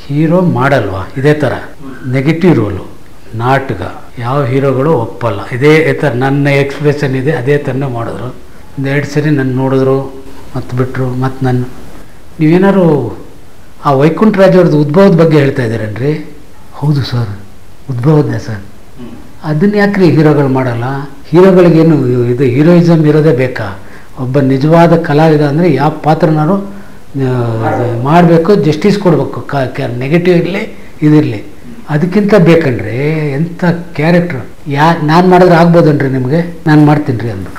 Hero ಮಾಡಲ್ವಾ ಇದೇ ಥರ ನೆಗೆಟಿವ್ ರೋಲು ನಾಟಕ ಯಾವ ಹೀರೋಗಳು ಒಪ್ಪಲ್ಲ ಇದೇ ಥರ ನನ್ನ ಎಕ್ಸ್ಪ್ರೆಷನ್ ಇದೆ ಅದೇ ಥರನೇ ಮಾಡಿದ್ರು ಒಂದು ಎರಡು ಸರಿ ನನ್ನ ನೋಡಿದ್ರು ಮತ್ತು ಬಿಟ್ಟರು ಮತ್ತು ನನ್ನ ನೀವೇನಾದ್ರು ಆ ವೈಕುಂಠ ರಾಜ್ ಅವ್ರದ್ದು ಉದ್ಭವದ ಬಗ್ಗೆ ಹೇಳ್ತಾ ಇದ್ದೀರೇನ್ರಿ ಹೌದು ಸರ್ ಉದ್ಭವದ್ದೇ ಸರ್ ಅದನ್ನ ಯಾಕ್ರಿ ಹೀರೋಗಳು ಮಾಡಲ್ಲ ಹೀರೋಗಳಿಗೇನು ಇದು ಹೀರೋಯಿಸಮ್ ಇರೋದೇ ಬೇಕಾ ಒಬ್ಬ ನಿಜವಾದ ಕಲಾವಿದ ಅಂದರೆ ಯಾವ ಪಾತ್ರನಾರು ಮಾಡಬೇಕು ಜಸ್ಟಿಸ್ ಕೊಡಬೇಕು ಕ ನೆಗೆಟಿವ್ ಇರಲಿ ಇದಿರಲಿ ಅದಕ್ಕಿಂತ ಬೇಕನ್ರಿ ಎಂಥ ಕ್ಯಾರೆಕ್ಟ್ರ್ ಯಾ ನಾನು ಮಾಡಿದ್ರೆ ಆಗ್ಬೋದನ್ರಿ ನಿಮಗೆ ನಾನು ಮಾಡ್ತೀನಿ ರೀ ಅಂದ್ಬಿಟ್ಟು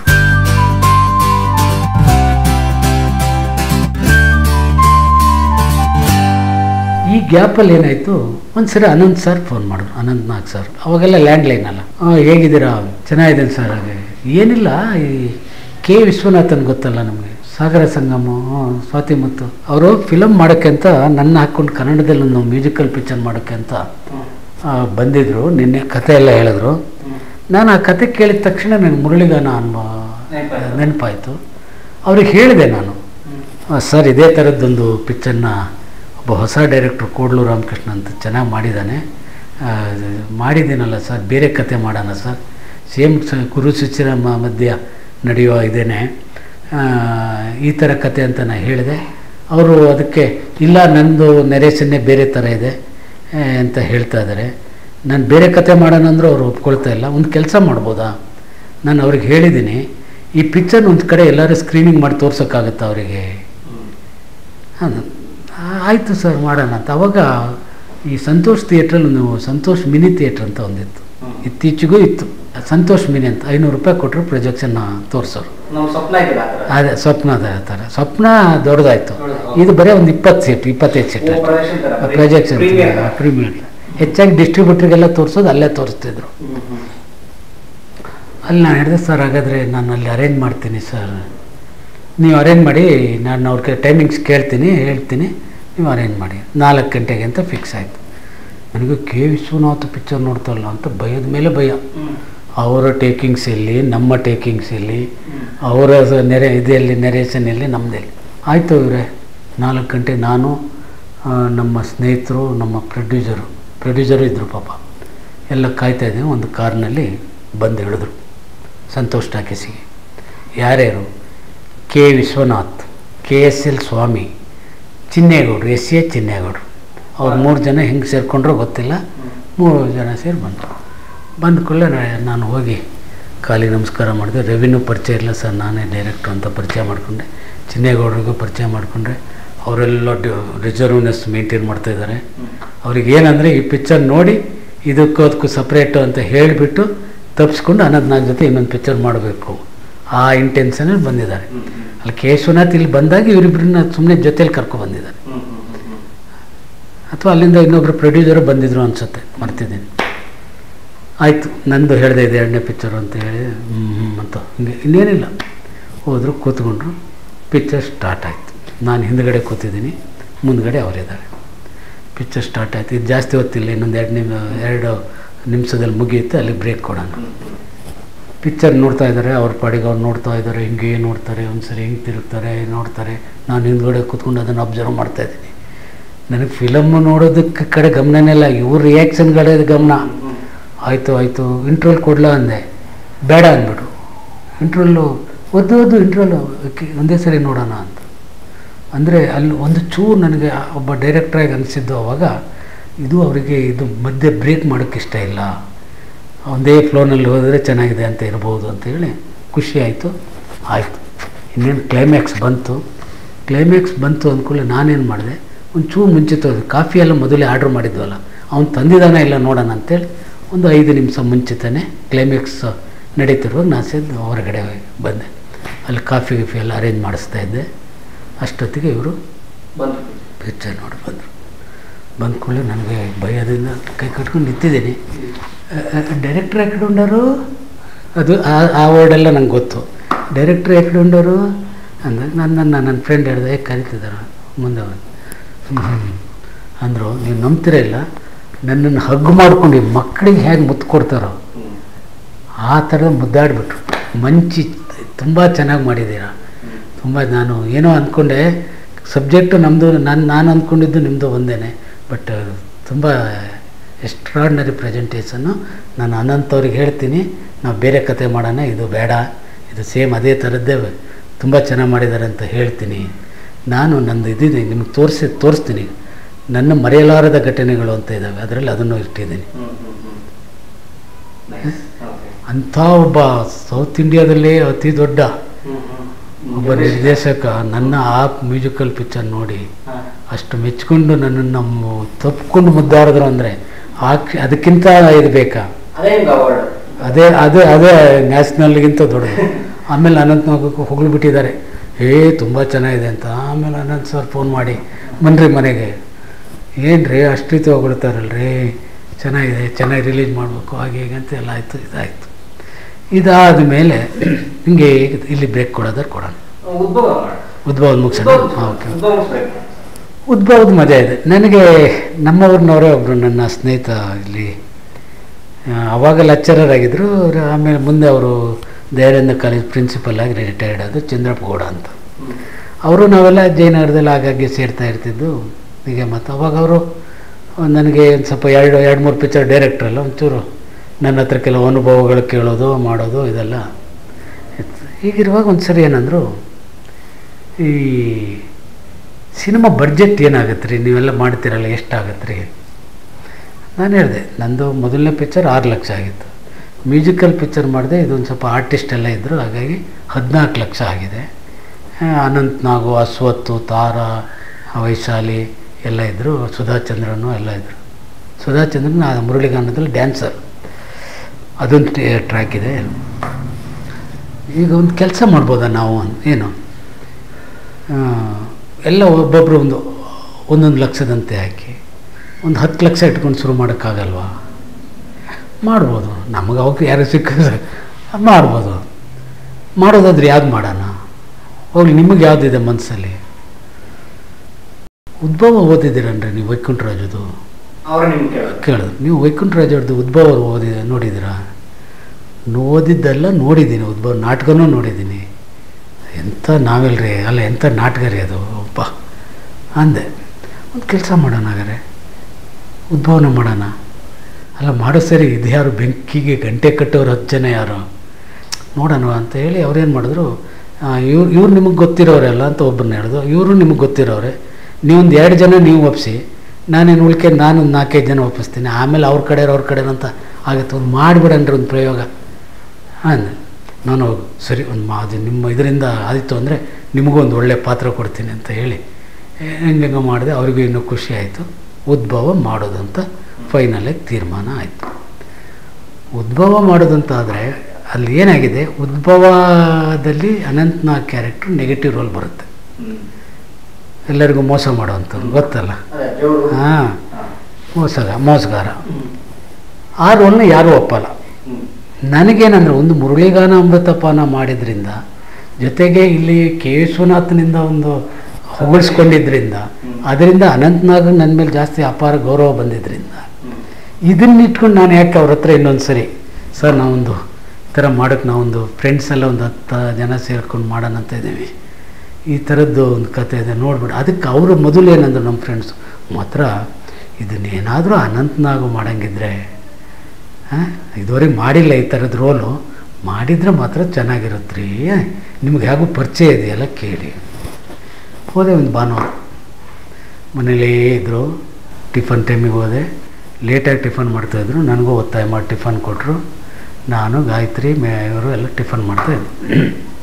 ಈ ಗ್ಯಾಪಲ್ಲಿ ಏನಾಯಿತು ಒಂದು ಸರಿ ಅನಂತ್ ಸರ್ ಫೋನ್ ಮಾಡಿದ್ರು ಅನಂತ್ ನಾಗ್ ಸರ್ ಅವಾಗೆಲ್ಲ ಲ್ಯಾಂಡ್ ಲೈನ್ ಅಲ್ಲ ಹಾಂ ಹೇಗಿದ್ದೀರಾ ಚೆನ್ನಾಗಿದ್ದೇನೆ ಸರ್ ಹಾಗೆ ಏನಿಲ್ಲ ಈ ಕೆ ವಿಶ್ವನಾಥನ್ ಗೊತ್ತಲ್ಲ ನಮಗೆ ಸಾಗರ ಸಂಗಮ ಹ್ಮ್, ಸ್ವಾತಿ ಮುತ್ತು ಅವರು ಫಿಲಮ್ ಮಾಡೋಕ್ಕೆ ಅಂತ ನನ್ನ ಹಾಕ್ಕೊಂಡು ಕನ್ನಡದಲ್ಲಿ ಒಂದು ಮ್ಯೂಸಿಕಲ್ ಪಿಕ್ಚರ್ ಮಾಡೋಕ್ಕೆ ಅಂತ ಆ, ಬಂದಿದ್ರು ನಿನ್ನೆ ಕತೆ ಎಲ್ಲ ಹೇಳಿದ್ರು ನಾನು ಆ ಕತೆ ಕೇಳಿದ ತಕ್ಷಣ ನನಗೆ ಮುರಳಿಗಾನ ಅನ್ಬ ನೆನಪಾಯಿತು ಅವ್ರಿಗೆ ಹೇಳಿದೆ ನಾನು ಆ, ಸರ್ ಇದೇ ಥರದ್ದೊಂದು ಪಿಕ್ಚರ್ನ ಒಬ್ಬ ಹೊಸ ಡೈರೆಕ್ಟ್ರು ಕೋಡ್ಲು ರಾಮಕೃಷ್ಣ ಅಂತ ಚೆನ್ನಾಗಿ ಮಾಡಿದ್ದಾನೆ ಆ, ಮಾಡಿದ್ದೀನಲ್ಲ ಸರ್ ಬೇರೆ ಕತೆ ಮಾಡೋಣ ಸರ್ ಸೇಮ್ ಸ ಗುರು ಶಿಷ್ಯರ ಮ- ಮಧ್ಯ ನಡೆಯುವ ಇದೇನೆ ಆ, ಈ ಥರ ಕತೆ ಅಂತ ನಾನು ಹೇಳಿದೆ ಅವರು ಅದಕ್ಕೆ ಇಲ್ಲ ನಂದು ನೆರೇಷನ್ನೇ ಬೇರೆ ಥರ ಇದೆ ಆ, ಅಂತ ಹೇಳ್ತಾ ಇದ್ದಾರೆ ನಾನು ಬೇರೆ ಕತೆ ಮಾಡೋಣ ಅಂದರೂ ಅವರು ಒಪ್ಕೊಳ್ತಾ ಇಲ್ಲ ಒಂದು ಕೆಲಸ ಮಾಡ್ಬೋದಾ ನಾನು ಅವ್ರಿಗೆ ಹೇಳಿದ್ದೀನಿ ಈ ಪಿಕ್ಚರ್ನ ಒಂದು ಕಡೆ ಎಲ್ಲರೂ ಸ್ಕ್ರೀನಿಂಗ್ ಮಾಡಿ ತೋರ್ಸೋಕ್ಕಾಗತ್ತಾ ಅವರಿಗೆ ಹಾಂ ಆಯಿತು ಸರ್ ಮಾಡೋಣ ಅಂತ ಅವಾಗ ಈ ಸಂತೋಷ್ ಥಿಯೇಟ್ರಲ್ಲಿ ಒಂದು ಸಂತೋಷ್ ಮಿನಿ ಥಿಯೇಟ್ರ್ ಅಂತ ಒಂದಿತ್ತು ಇತ್ತೀಚೆಗೂ ಇತ್ತು ಸಂತೋಷ್ ಮಿನಿ ಅಂತ ಐನೂರು ರೂಪಾಯಿ ಕೊಟ್ಟರು ಪ್ರೊಜೆಕ್ಷನ್ನ ತೋರಿಸೋರು ನಾವು ಸ್ವಪ್ನ ಇದ್ದಿಲ್ಲ ಆ ಥರ. ಅದೇ ಸ್ವಪ್ನದ ಥರ ಸ್ವಪ್ನ ದೊಡ್ಡದಾಯಿತು ದೊಡ್ಡದು. ಇದು ಬರೀ ಒಂದು ಇಪ್ಪತ್ತು ಸೀಟ್ ಇಪ್ಪತ್ತೈದು ಸೀಟ್ ಓ, ಪ್ರೊಜೆಕ್ಷನ್ ಥರ, ಬರೀ ಪ್ರೊಜೆಕ್ಷನ್ ಪ್ರೀಮಿಯರ್ ಥರ. ಪ್ರೀಮಿಯರ್ ಹೆಚ್ಚಾಗಿ ಡಿಸ್ಟ್ರಿಬ್ಯೂಟ್ರಿಗೆಲ್ಲ ತೋರಿಸೋದು ಅಲ್ಲೇ ತೋರಿಸ್ತಿದ್ರು ಹ್ಮ್, ಹ್ಮ್. ಅಲ್ಲಿ ನಾನು ಹೇಳಿದೆ ಸರ್ ಹಾಗಾದರೆ ನಾನು ಅಲ್ಲಿ ಅರೇಂಜ್ ಮಾಡ್ತೀನಿ ಸರ್ ನೀವು ಅರೇಂಜ್ ಮಾಡಿ ನಾನು ಅವ್ರಿಗೆ ಟೈಮಿಂಗ್ಸ್ ಕೇಳ್ತೀನಿ ಹೇಳ್ತೀನಿ ನೀವು ಅರೇಂಜ್ ಮಾಡಿ ನಾಲ್ಕು ಗಂಟೆಗೆ ಅಂತ ಫಿಕ್ಸ್ ಆಯಿತು ನನಗೆ ಕೆ ವಿಶ್ವನಾಥ್ ಪಿಕ್ಚರ್ ನೋಡ್ತಲ್ಲ ಅಂತ ಭಯದ ಮೇಲೆ ಭಯ ಹ್ಮ್. ಅವರ ಟೇಕಿಂಗ್ಸ್ ಎಲ್ಲಿ ನಮ್ಮ ಟೇಕಿಂಗ್ಸ್ ಎಲ್ಲಿ ಹ್ಮ್. ಅವರ ಸ- ನೆರೆ ಇದೆಲ್ಲಿ ನೆರೇಷನ್ ಎಲ್ಲಿ ನಮ್ಮದೆಲ್ಲಿ ಆಯಿತು ಇವರೇ ನಾಲ್ಕು ಗಂಟೆ ನಾನು ಆ, ನಮ್ಮ ಸ್ನೇಹಿತರು ನಮ್ಮ ಪ್ರೊಡ್ಯೂಸರು ಪ್ರೊಡ್ಯೂಸರು ಇದ್ದರು ಪಾಪ ಎಲ್ಲ ಕಾಯ್ತಾ ಇದ್ದೀವಿ ಒಂದು ಕಾರ್ನಲ್ಲಿ ಬಂದು ಇಳಿದ್ರು ಸಂತೋಷ್ ಟಾಕೀಸಿಗೆ ಯಾರ್ಯಾರು K Vishwanath K S L Swamy ಚಿನ್ನೇಗೌಡರು ಎಸ್ ಎ ಚಿನ್ನೇಗೌಡರು ಅವ್ರು ಮೂರು ಜನ ಹೆಂಗೆ ಸೇರಿಕೊಂಡ್ರೋ ಗೊತ್ತಿಲ್ಲ ಮೂರು ಜನ ಸೇರಿ ಬಂದರು ಬಂದ ಕೂಡಲೇ ನಾನು ಹೋಗಿ ಕಾಲಿಗೆ ನಮಸ್ಕಾರ ಮಾಡಿದೆ ರೆವಿನ್ಯೂ ಪರಿಚಯ ಇಲ್ಲ ಸರ್ ನಾನೇ ಡೈರೆಕ್ಟ್ರು ಅಂತ ಪರಿಚಯ ಮಾಡಿಕೊಂಡೆ ಚಿನ್ನೇಗೌಡರಿಗೂ ಪರಿಚಯ ಮಾಡಿಕೊಂಡ್ರೆ ಅವರೆಲ್ಲ ರಿಸರ್ವ್ನೆಸ್ ಮೇಂಟೈನ್ ಮಾಡ್ತಾಯಿದ್ದಾರೆ ಅವ್ರಿಗೆ ಏನಂದರೆ ಈ ಪಿಕ್ಚರ್ ನೋಡಿ ಇದಕ್ಕೂ ಅದಕ್ಕೂ ಸಪ್ರೇಟು ಅಂತ ಹೇಳಿಬಿಟ್ಟು ತಪ್ಪಿಸ್ಕೊಂಡು ಅನಂತ್ ನಾಗ್ ಜೊತೆ ಇನ್ನೊಂದು ಪಿಕ್ಚರ್ ಮಾಡಬೇಕು ಆ ಇಂಟೆನ್ಷನಲ್ಲಿ ಬಂದಿದ್ದಾರೆ ಹ್ಮ್, ಹ್ಮ್. ಅಲ್ಲಿ ಕೇಶವನಾಥ್ ಇಲ್ಲಿ ಬಂದಾಗ ಇವರಿಬ್ಬರನ್ನ ಸುಮ್ಮನೆ ಜೊತೇಲಿ ಕರ್ಕೊಬಂದಿದ್ದಾರೆ ಹ್ಮ್, ಹ್ಮ್, ಹ್ಮ್, ಹ್ಮ್. ಅಥವಾ ಅಲ್ಲಿಂದ ಇನ್ನೊಬ್ಬರು ಪ್ರೊಡ್ಯೂಸರು ಬಂದಿದ್ರು ಅನ್ಸುತ್ತೆ ಮರ್ತಿದ್ದೀನಿ ಆಯಿತು ನಂದು ಹೇಳಿದೆ ಇದು ಎರಡನೇ ಪಿಕ್ಚರು ಅಂತ ಹೇಳಿ ಹ್ಞೂ ಹ್ಞೂ ಅಂತ ಹಿಂಗೆ ಇನ್ನೇನಿಲ್ಲ ಹೋದರು ಕೂತ್ಕೊಂಡ್ರು ಪಿಕ್ಚರ್ ಸ್ಟಾರ್ಟ್ ಆಯಿತು ನಾನು ಹಿಂದ್ಗಡೆ ಕೂತಿದ್ದೀನಿ ಮುಂದ್ಗಡೆ ಅವರಿದ್ದಾರೆ ಪಿಕ್ಚರ್ ಸ್ಟಾರ್ಟ್ ಆಯಿತು ಇದು ಜಾಸ್ತಿ ಹೊತ್ತಿಲ್ಲ ಇನ್ನೊಂದು ಎರಡು ನಿಮ್ ಎರಡು ನಿಮಿಷದಲ್ಲಿ ಮುಗಿಯುತ್ತೆ ಅಲ್ಲಿ ಬ್ರೇಕ್ ಕೊಡೋಣ ಪಿಕ್ಚರ್ ನೋಡ್ತಾ ಇದ್ದಾರೆ ಅವ್ರ ಪಾಡಿಗೆ ಅವ್ರು ನೋಡ್ತಾ ಇದ್ದಾರೆ ಹಿಂಗೆ ನೋಡ್ತಾರೆ ಒಂದು ಸರಿ ಹಿಂಗೆ ತಿರುಗ್ತಾರೆ ನೋಡ್ತಾರೆ ನಾನು ಹಿಂದ್ಗಡೆ ಕೂತ್ಕೊಂಡು ಅದನ್ನು ಅಬ್ಸರ್ವ್ ಮಾಡ್ತಾ ಇದ್ದೀನಿ ನನಗೆ ಫಿಲಮ್ ನೋಡೋದಕ್ಕೆ ಕಡೆ ಗಮನನೇ ಇಲ್ಲ ಇವ್ರ ರಿಯಾಕ್ಷನ್ಗಳೇ ಗಮನ ಆಯಿತು ಆಯಿತು ಇಂಟ್ರೋಲ್ ಕೊಡ್ಲಾ ಅಂದೆ ಬೇಡ ಅಂದ್ಬಿಟ್ರು ಇಂಟ್ರೋಲು ಒದ್ದು ಒದ್ದು ಇಂಟ್ರೋಲು ಒಂದೇ ಸರಿ ನೋಡೋಣ ಅಂತ ಅಂದರೆ ಅಲ್ಲಿ ಒಂದು ಚೂರು ನನಗೆ ಆ ಒಬ್ಬ ಡೈರೆಕ್ಟ್ರಾಗಿ ಅನಿಸಿದ್ದು ಅವಾಗ ಇದು ಅವರಿಗೆ ಇದು ಮಧ್ಯೆ ಬ್ರೇಕ್ ಮಾಡೋಕ್ಕೆ ಇಷ್ಟ ಇಲ್ಲ ಒಂದೇ ಫ್ಲೋನಲ್ಲಿ ಹೋದರೆ ಚೆನ್ನಾಗಿದೆ ಅಂತ ಇರ್ಬೋದು ಅಂತೇಳಿ ಖುಷಿ ಆಯಿತು ಆಯಿತು ಇನ್ನೇನು ಕ್ಲೈಮ್ಯಾಕ್ಸ್ ಬಂತು ಕ್ಲೈಮ್ಯಾಕ್ಸ್ ಬಂತು ಅಂದ್ಕೂಡಲೇ ನಾನೇನು ಮಾಡಿದೆ ಒಂದು ಚೂರು ಮುಂಚಿತ ಕಾಫಿ ಎಲ್ಲ ಮೊದಲೇ ಆರ್ಡ್ರ್ ಮಾಡಿದ್ವಲ್ಲ ಅವ್ನು ತಂದಿದ್ದಾನೆ ಇಲ್ಲ ನೋಡೋಣ ಅಂತೇಳಿ ಒಂದು ಐದು ನಿಮಿಷ ಮುಂಚಿತನೇ ಕ್ಲೈಮ್ಯಾಕ್ಸ್ ನಡೀತಿರುವಾಗ ನಾನು ಸೇರಿ ಹೊರಗಡೆ ಬಂದೆ ಅಲ್ಲಿ ಕಾಫಿ ಗಿಫಿ ಎಲ್ಲ ಅರೇಂಜ್ ಮಾಡಿಸ್ತಾ ಇದ್ದೆ ಅಷ್ಟೊತ್ತಿಗೆ ಇವರು ಬಂತು ಪಿಕ್ಚರ್ ನೋಡಿ ಬಂದರು ಬಂದ ಕೂಡಲೇ ನನಗೆ ಭಯದಿಂದ ಕೈ ಕಟ್ಕೊಂಡು ನಿಂತಿದ್ದೀನಿ ಡೈರೆಕ್ಟ್ರ್ ಯಾಕಡೆ ಉಂಡರು ಅದು ಆ- ಆ ವರ್ಡೆಲ್ಲ ನಂಗೆ ಗೊತ್ತು ಡೈರೆಕ್ಟ್ರ್ ಯಾಕಡೆ ಉಂಡರು ಅಂದಾಗ ನಾನು ನನ್ನ ನನ್ನ ಫ್ರೆಂಡ್ ಹೇಳ್ದೆ "ಏ, ಕರೀತಿದ್ದಾರೆ ಮುಂದೆ ಬಂದು ಹ್ಞೂ ಅಂದರು ನೀವು ನಂಬ್ತಿರ ಇಲ್ಲ ನನ್ನನ್ನು ಹಗ್ಗು ಮಾಡ್ಕೊಂಡು ಈ ಮಕ್ಕಳಿಗೆ ಹೇಗೆ ಮುತ್ತು ಕೊಡ್ತಾರೋ ಹ್ಮ್. ಆ ಥರ ಮುದ್ದಾಡಿಬಿಟ್ರು ಮಂಚಿ ತುಂಬ ಚೆನ್ನಾಗಿ ಮಾಡಿದ್ದೀರಾ ತುಂಬ ನಾನು ಏನೋ ಅಂದ್ಕೊಂಡೆ ಸಬ್ಜೆಕ್ಟು ನಮ್ಮದು ನಾನು ನಾನು ಅಂದ್ಕೊಂಡಿದ್ದು ನಿಮ್ಮದು ಒಂದೇ ಬಟ್ ತುಂಬ ಎಕ್ಸ್ಟ್ರಾಡ್ನರಿ ಪ್ರೆಸೆಂಟೇಷನ್ನು ನಾನು ಅನಂತ್ ಅವ್ರಿಗೆ ಹೇಳ್ತೀನಿ ನಾವು ಬೇರೆ ಕತೆ ಮಾಡೋಣ ಇದು ಬೇಡ ಇದು ಸೇಮ್ ಅದೇ ಥರದ್ದೇ ತುಂಬ ಚೆನ್ನಾಗಿ ಮಾಡಿದ್ದಾರೆ ಅಂತ ಹೇಳ್ತೀನಿ ನಾನು ನಂದು ಇದಿದೆ ನಿಮ್ಗೆ ತೋರಿಸಿ ತೋರಿಸ್ತೀನಿ ನನ್ನ ಮರೆಯಲಾರದ ಘಟನೆಗಳು ಅಂತ ಇದ್ದಾವೆ ಅದರಲ್ಲಿ ಅದನ್ನು ಇಟ್ಟಿದ್ದೀನಿ ಹ್ಮ್ ಹ್ಮ್ ಹ್ಮ್ ನೈಸ್ ಓಕೆ ಅಂಥ ಒಬ್ಬ ಸೌತ್ ಇಂಡಿಯಾದಲ್ಲೇ ಅತಿ ದೊಡ್ಡ ಹ್ಮ್ ಹ್ಮ್ ಒಬ್ಬ ನಿರ್ದೇಶಕ ನನ್ನ ಆ ಮ್ಯೂಸಿಕಲ್ ಪಿಕ್ಚರ್ ನೋಡಿ ಹಾ. ಅಷ್ಟು ಮೆಚ್ಕೊಂಡು ನನ್ನನ್ನು ನಮ್ಮ ತಪ್ಪಿಕೊಂಡು ಮುದ್ದಾಡಿದ್ರು ಅಂದರೆ ಆ ಕ್ಷ- ಅದಕ್ಕಿಂತ ಇದು ಬೇಕಾ ಅದೇ ನಿಮ್ಗೆ ಅವಾರ್ಡ್ ಅದೇ ಅದೇ ಅದೇ ನ್ಯಾಷನಲ್ಗಿಂತ ದೊಡ್ಡದು ಆಮೇಲೆ ಅನಂತ್ ನಾಗಕ್ಕೆ ಹೊಗಳ್ಬಿಟ್ಟಿದ್ದಾರೆ ಏ ತುಂಬ ಚೆನ್ನಾಗಿದೆ ಅಂತ ಆಮೇಲೆ ಅನಂತ್ ಸರ್ ಫೋನ್ ಮಾಡಿ ಬನ್ರಿ ಮನೆಗೆ ಏನು ರೀ ಅಷ್ಟು ರೀತಿ ಹೊಗಳ್ತಾರಲ್ರಿ ಚೆನ್ನಾಗಿದೆ ಚೆನ್ನಾಗಿ ರಿಲೀಸ್ ಮಾಡಬೇಕು ಹಾಗೆ ಹೀಗೆ ಅಂತ ಎಲ್ಲ ಆಯಿತು ಇದಾಯಿತು ಇದಾದ ಮೇಲೆ ಹಿಂಗೆ ಇಲ್ಲಿ ಬ್ರೇಕ್ ಕೊಡೋದಾದ್ರೆ ಕೊಡೋಣ ಉದ್ಭವ ಮಾಡಿ ಉದ್ಭವ ಮುಗಿಸೋಣ ಹಾಂ ಓಕೆ ಉದ್ಭವ ಮುಗಿಸ್ಬೇಕು ಉದ್ಭವದ ಮಜಾ ಇದೆ ನನಗೆ ನಮ್ಮೂರಿನವರೇ ಒಬ್ಬರು ನನ್ನ ಸ್ನೇಹಿತ ಇಲ್ಲಿ ಆ, ಅವಾಗ ಲೆಕ್ಚರರ್ ಆಗಿದ್ದರು ಅವ್ರು ಆಮೇಲೆ ಮುಂದೆ ಅವರು ದಯಾನಂದ ಕಾಲೇಜ್ ಪ್ರಿನ್ಸಿಪಲ್ ಆಗಿ ರಿಟೈರ್ಡ್ ಆದರು ಚಂದ್ರಪ್ಪ ಗೌಡ ಅಂತ ಹ್ಮ್. ಅವರು ನಾವೆಲ್ಲ ಜಯನಗರದಲ್ಲಿ ಆಗಾಗ್ಗೆ ಸೇರ್ತಾ ಇರ್ತಿದ್ದು ಹೀಗೆ ಮತ್ತು ಅವಾಗ ಅವರು ನನಗೆ ಒಂದು ಸ್ವಲ್ಪ ಎರಡು ಎರಡು ಮೂರು ಪಿಕ್ಚರ್ ಡೈರೆಕ್ಟ್ರಲ್ಲ ಒಂಚೂರು ನನ್ನ ಹತ್ರ ಕೆಲವು ಅನುಭವಗಳು ಕೇಳೋದು ಮಾಡೋದು ಇದೆಲ್ಲ ಇತ್ತು ಹೀಗಿರುವಾಗ ಒಂದು ಸರಿ ಏನಂದರು ಈ ಸಿನಿಮಾ ಬಡ್ಜೆಟ್ ಏನಾಗುತ್ತೆ ರೀ ನೀವೆಲ್ಲ ಮಾಡ್ತೀರಲ್ಲ ಎಷ್ಟಾಗತ್ತೆ ರೀ ನಾನು ಹೇಳಿದೆ ನಂದು ಮೊದಲನೇ ಪಿಕ್ಚರ್ ಆರು ಲಕ್ಷ ಆಗಿತ್ತು ಮ್ಯೂಸಿಕಲ್ ಪಿಕ್ಚರ್ ಮಾಡಿದೆ ಇದೊಂದು ಸ್ವಲ್ಪ ಆರ್ಟಿಸ್ಟ್ ಎಲ್ಲ ಇದ್ದರು ಹಾಗಾಗಿ ಹದಿನಾಲ್ಕು ಲಕ್ಷ ಆಗಿದೆ ಆ, ಅನಂತ್ ನಾಗು ಅಶ್ವತ್ತು ತಾರ ವೈಶಾಲಿ ಎಲ್ಲ ಇದ್ದರು ಸುಧಾಚಂದ್ರನು ಎಲ್ಲ ಇದ್ದರು ಸುಧಾಚಂದ್ರನ್ ಆ ಮುರಳಿಗಾನದಲ್ಲಿ ಡ್ಯಾನ್ಸರ್ ಅದೊಂದು ಟ್ರ್ಯಾಕ್ ಇದೆ ಈಗ ಒಂದು ಕೆಲಸ ಮಾಡ್ಬೋದಾ ನಾವು ಅನ್- ಏನು ಆ, ಎಲ್ಲ ಒಬ್ಬೊಬ್ಬರು ಒಂದು ಒಂದೊಂದು ಲಕ್ಷದಂತೆ ಹಾಕಿ ಒಂದು ಹತ್ತು ಲಕ್ಷ ಇಟ್ಕೊಂಡು ಶುರು ಮಾಡೋಕ್ಕಾಗಲ್ವಾ ಮಾಡ್ಬೋದು ನಮಗೆ ಅವಾಗ ಯಾರು ಸಿಕ್ಕ ಮಾಡ್ಬೋದು ಮಾಡೋದಾದ್ರೆ ಯಾವ್ದು ಮಾಡೋಣ ಹೋಗ್ಲಿ ನಿಮಗೆ ಯಾವುದಿದೆ ಮನಸ್ಸಲ್ಲಿ ಉದ್ಭವ ಓದಿದ್ದೀರನ್ರಿ ನೀವು ವೈಕುಂಠರಾಜದು ಅವ್ರು ನಿಮ್ಗೆ ಕೇಳೋದು ಕೇಳಿದ್ರು ನೀವು ವೈಕುಂಠರಾಜವ್ರದ್ದು ಉದ್ಭವ ಓದಿ ನೋಡಿದ್ದೀರಾ ಓದಿದ್ದೆಲ್ಲ ನೋಡಿದ್ದೀನಿ ಉದ್ಭವ ನಾಟಕನೂ ನೋಡಿದ್ದೀನಿ ಎಂಥ ನಾವೆಲ್ ರೀ ಅಲ್ಲ ಎಂಥ ನಾಟಕ ರೀ ಅದು ಒಬ್ಬ ಅಂದೆ ಒಂದು ಕೆಲಸ ಮಾಡೋಣ ಹಾಗಾದ್ರೆ ಉದ್ಭವನ ಮಾಡೋಣ ಅಲ್ಲ ಮಾಡೋ ಸರಿ ಇದು ಯಾರು ಬೆಂಕಿಗೆ ಗಂಟೆ ಕಟ್ಟೋರು ಹತ್ತು ಜನ ಯಾರು ನೋಡೋಣ ಅಂತ ಹೇಳಿ ಅವ್ರೇನು ಮಾಡಿದ್ರು ಇವ್ರು ಇವ್ರು ನಿಮಗೆ ಗೊತ್ತಿರೋರೆಲ್ಲ ಅಂತ ಒಬ್ಬರನ್ನ ಹೇಳಿದ್ರು ಇವರು ನಿಮಗೆ ಗೊತ್ತಿರೋರೆ ನೀವೊಂದು ಎರಡು ಜನ ನೀವು ಒಪ್ಪಿಸಿ ನಾನೇನು ಉಳ್ಕೆ ನಾನು ಒಂದು ನಾಲ್ಕೈದು ಜನ ಒಪ್ಪಿಸ್ತೀನಿ ಆಮೇಲೆ ಅವ್ರ ಕಡೆ ಅವ್ರ ಕಡೆ ಅಂತ ಆಗುತ್ತೆ ಒಂದು ಮಾಡಿಬಿಡನ್ರಿ ಒಂದು ಪ್ರಯೋಗ ಅಂದೆ ನಾನು ಸರಿ ಒಂದು ಮಾ ಅದು ನಿಮ್ಮ ಇದರಿಂದ ಆದಿತ್ತು ಅಂದರೆ ನಿಮಗೂ ಒಂದು ಒಳ್ಳೆಯ ಪಾತ್ರ ಕೊಡ್ತೀನಿ ಅಂತ ಹೇಳಿ ಹೆಂಗೆ ಮಾಡಿದೆ ಅವ್ರಿಗೂ ಇನ್ನೂ ಖುಷಿ ಆಯಿತು ಉದ್ಭವ ಮಾಡೋದಂತ ಫೈನಲಾಗಿ ತೀರ್ಮಾನ ಆಯಿತು ಉದ್ಭವ ಮಾಡೋದಂತ ಆದರೆ ಅಲ್ಲಿ ಏನಾಗಿದೆ ಉದ್ಭವದಲ್ಲಿ ಅನಂತ್ನಾಗ್ ಕ್ಯಾರೆಕ್ಟ್ರು ನೆಗೆಟಿವ್ ರೋಲ್ ಬರುತ್ತೆ ಹ್ಮ್. ಎಲ್ಲರಿಗೂ ಮೋಸ ಮಾಡೋವಂಥದ್ದು ಗೊತ್ತಲ್ಲ ಅದೇ ಜೋರು ಹಾಂ ಹಾ. ಮೋಸಗ ಮೋಸಗಾರ ಹ್ಮ್. ಆ ರೋಲ್ನ ಯಾರೂ ಒಪ್ಪಲ್ಲ ಹ್ಮ್. ನನಗೇನಂದ್ರೆ ಒಂದು ಮುರಳಿಗಾನ ಅಮೃತಪಾನ ಮಾಡಿದ್ರಿಂದ ಜೊತೆಗೆ ಇಲ್ಲಿ ಕೆ ವಿಶ್ವನಾಥನಿಂದ ಒಂದು ಹೊಗಳಿಸ್ಕೊಂಡಿದ್ರಿಂದ ಅದರಿಂದ ಅನಂತ್ನಾಗ್ ನನ್ನ ಮೇಲೆ ಜಾಸ್ತಿ ಅಪಾರ ಗೌರವ ಬಂದಿದ್ದರಿಂದ ಹ್ಮ್. ಇದನ್ನ ಇಟ್ಕೊಂಡು ನಾನು ಯಾಕೆ ಅವ್ರ ಹತ್ರ ಇನ್ನೊಂದು ಸರಿ ಸರ್ ನಾವೊಂದು ಈ ಥರ ಮಾಡೋಕ್ಕೆ ನಾವೊಂದು ಫ್ರೆಂಡ್ಸ್ ಎಲ್ಲ ಒಂದು ಹತ್ತು ಜನ ಸೇರ್ಕೊಂಡು ಮಾಡೋಣ ಅಂತ ಇದ್ದೀವಿ ಈ ಥರದ್ದು ಒಂದು ಕತೆ ಇದೆ ನೋಡ್ಬಿಡು ಅದಕ್ಕೆ ಅವರು ಮೊದಲು ಏನಂದ್ರು ನಮ್ಮ ಫ್ರೆಂಡ್ಸು ಮಾತ್ರ ಇದನ್ನೇನಾದರೂ ಅನಂತನಾಗು ಮಾಡಂಗಿದ್ರೆ ಹಾಂ ಇದುವರೆಗೆ ಮಾಡಿಲ್ಲ ಈ ಥರದ ರೋಲು ಮಾಡಿದರೆ ಮಾತ್ರ ಚೆನ್ನಾಗಿರುತ್ತೆ ರೀ ನಿಮ್ಗೆ ಹೇಗೂ ಪರಿಚಯ ಇದೆಯಲ್ಲ ಕೇಳಿ ಹೋದೆ ಒಂದು ಭಾನುವಾರ ಮನೇಲೇ ಇದ್ದರು ಟಿಫನ್ ಟೈಮಿಗೆ ಹೋದೆ ಲೇಟಾಗಿ ಟಿಫನ್ ಮಾಡ್ತಾಯಿದ್ರು ನನಗೂ ಒತ್ತಾಯ ಮಾಡಿ ಟಿಫನ್ ಕೊಟ್ಟರು ನಾನು ಗಾಯತ್ರಿ ಮೇ ಇವರು ಎಲ್ಲ ಟಿಫನ್ ಮಾಡ್ತಾಯಿದ್ದೆ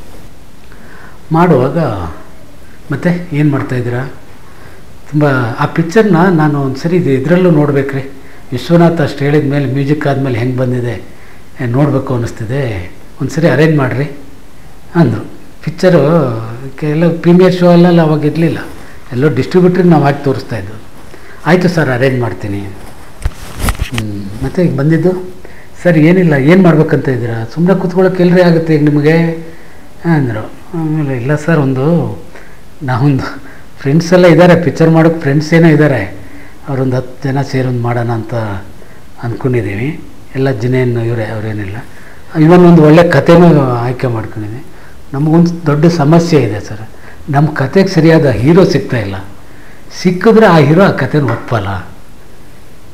ಮಾಡುವಾಗ ಮತ್ತೆ ಏನು ಮಾಡ್ತಾಯಿದ್ದೀರಾ ತುಂಬ ಆ ಪಿಕ್ಚರ್ನ ನಾನು ಒಂದು ಸರಿ ಇದು ಇದರಲ್ಲೂ ನೋಡ್ಬೇಕ್ರಿ ವಿಶ್ವನಾಥ್ ಅಷ್ಟು ಹೇಳಿದ ಮೇಲೆ ಮ್ಯೂಸಿಕ್ ಆದಮೇಲೆ ಹೆಂಗೆ ಬಂದಿದೆ ಏ, ನೋಡಬೇಕು ಅನ್ನಿಸ್ತಿದೆ ಒಂದು ಸರಿ ಅರೇಂಜ್ ಮಾಡಿರಿ ಅಂದರು ಪಿಕ್ಚರು ಎಲ್ಲ ಪ್ರೀಮಿಯರ್ ಶೋ ಅಲ್ಲೆಲ್ಲ ಅವಾಗ ಇರಲಿಲ್ಲ ಎಲ್ಲೋ ಡಿಸ್ಟ್ರಿಬ್ಯೂಟ್ರಿಗೆ ನಾವು ಹಾಕಿ ತೋರಿಸ್ತಾ ಇದ್ದು ಆಯಿತು ಸರ್ ಅರೇಂಜ್ ಮಾಡ್ತೀನಿ ಹ್ಮ್. ಮತ್ತೆ ಈಗ ಬಂದಿದ್ದು ಸರ್ ಏನಿಲ್ಲ ಏನು ಮಾಡ್ಬೇಕಂತ ಇದ್ದೀರಾ ಸುಮ್ಮನೆ ಕೂತ್ಕೊಳ್ಳೋಕೆ ಎಲ್ರಿ ಆಗುತ್ತೆ ಈಗ ನಿಮಗೆ ಅಂದರು ಆಮೇಲೆ ಇಲ್ಲ ಸರ್ ಒಂದು ನಾವೊಂದು ಫ್ರೆಂಡ್ಸ್ ಎಲ್ಲ ಇದ್ದಾರೆ ಪಿಕ್ಚರ್ ಮಾಡೋಕ್ಕೆ ಫ್ರೆಂಡ್ಸ್ ಏನೋ ಇದ್ದಾರೆ ಅವರೊಂದು ಹತ್ತು ಜನ ಸೇರೊಂದು ಮಾಡೋಣ ಅಂತ ಅಂದ್ಕೊಂಡಿದ್ದೀವಿ ಎಲ್ಲ ಜಿನೇನು ಇವರೇ ಅವರೇನಿಲ್ಲ ಇವನ್ ಒಂದು ಒಳ್ಳೆ ಕಥೆನೂ ಆಯ್ಕೆ ಮಾಡ್ಕೊಂಡಿದ್ದೀವಿ ನಮಗೊಂದು ದೊಡ್ಡ ಸಮಸ್ಯೆ ಇದೆ ಸರ್ ನಮ್ಮ ಕತೆಗೆ ಸರಿಯಾದ ಹೀರೋ ಸಿಗ್ತಾ ಇಲ್ಲ ಸಿಕ್ಕಿದ್ರೆ ಆ ಹೀರೋ ಆ ಕಥೆನ ಒಪ್ಪಲ್ಲ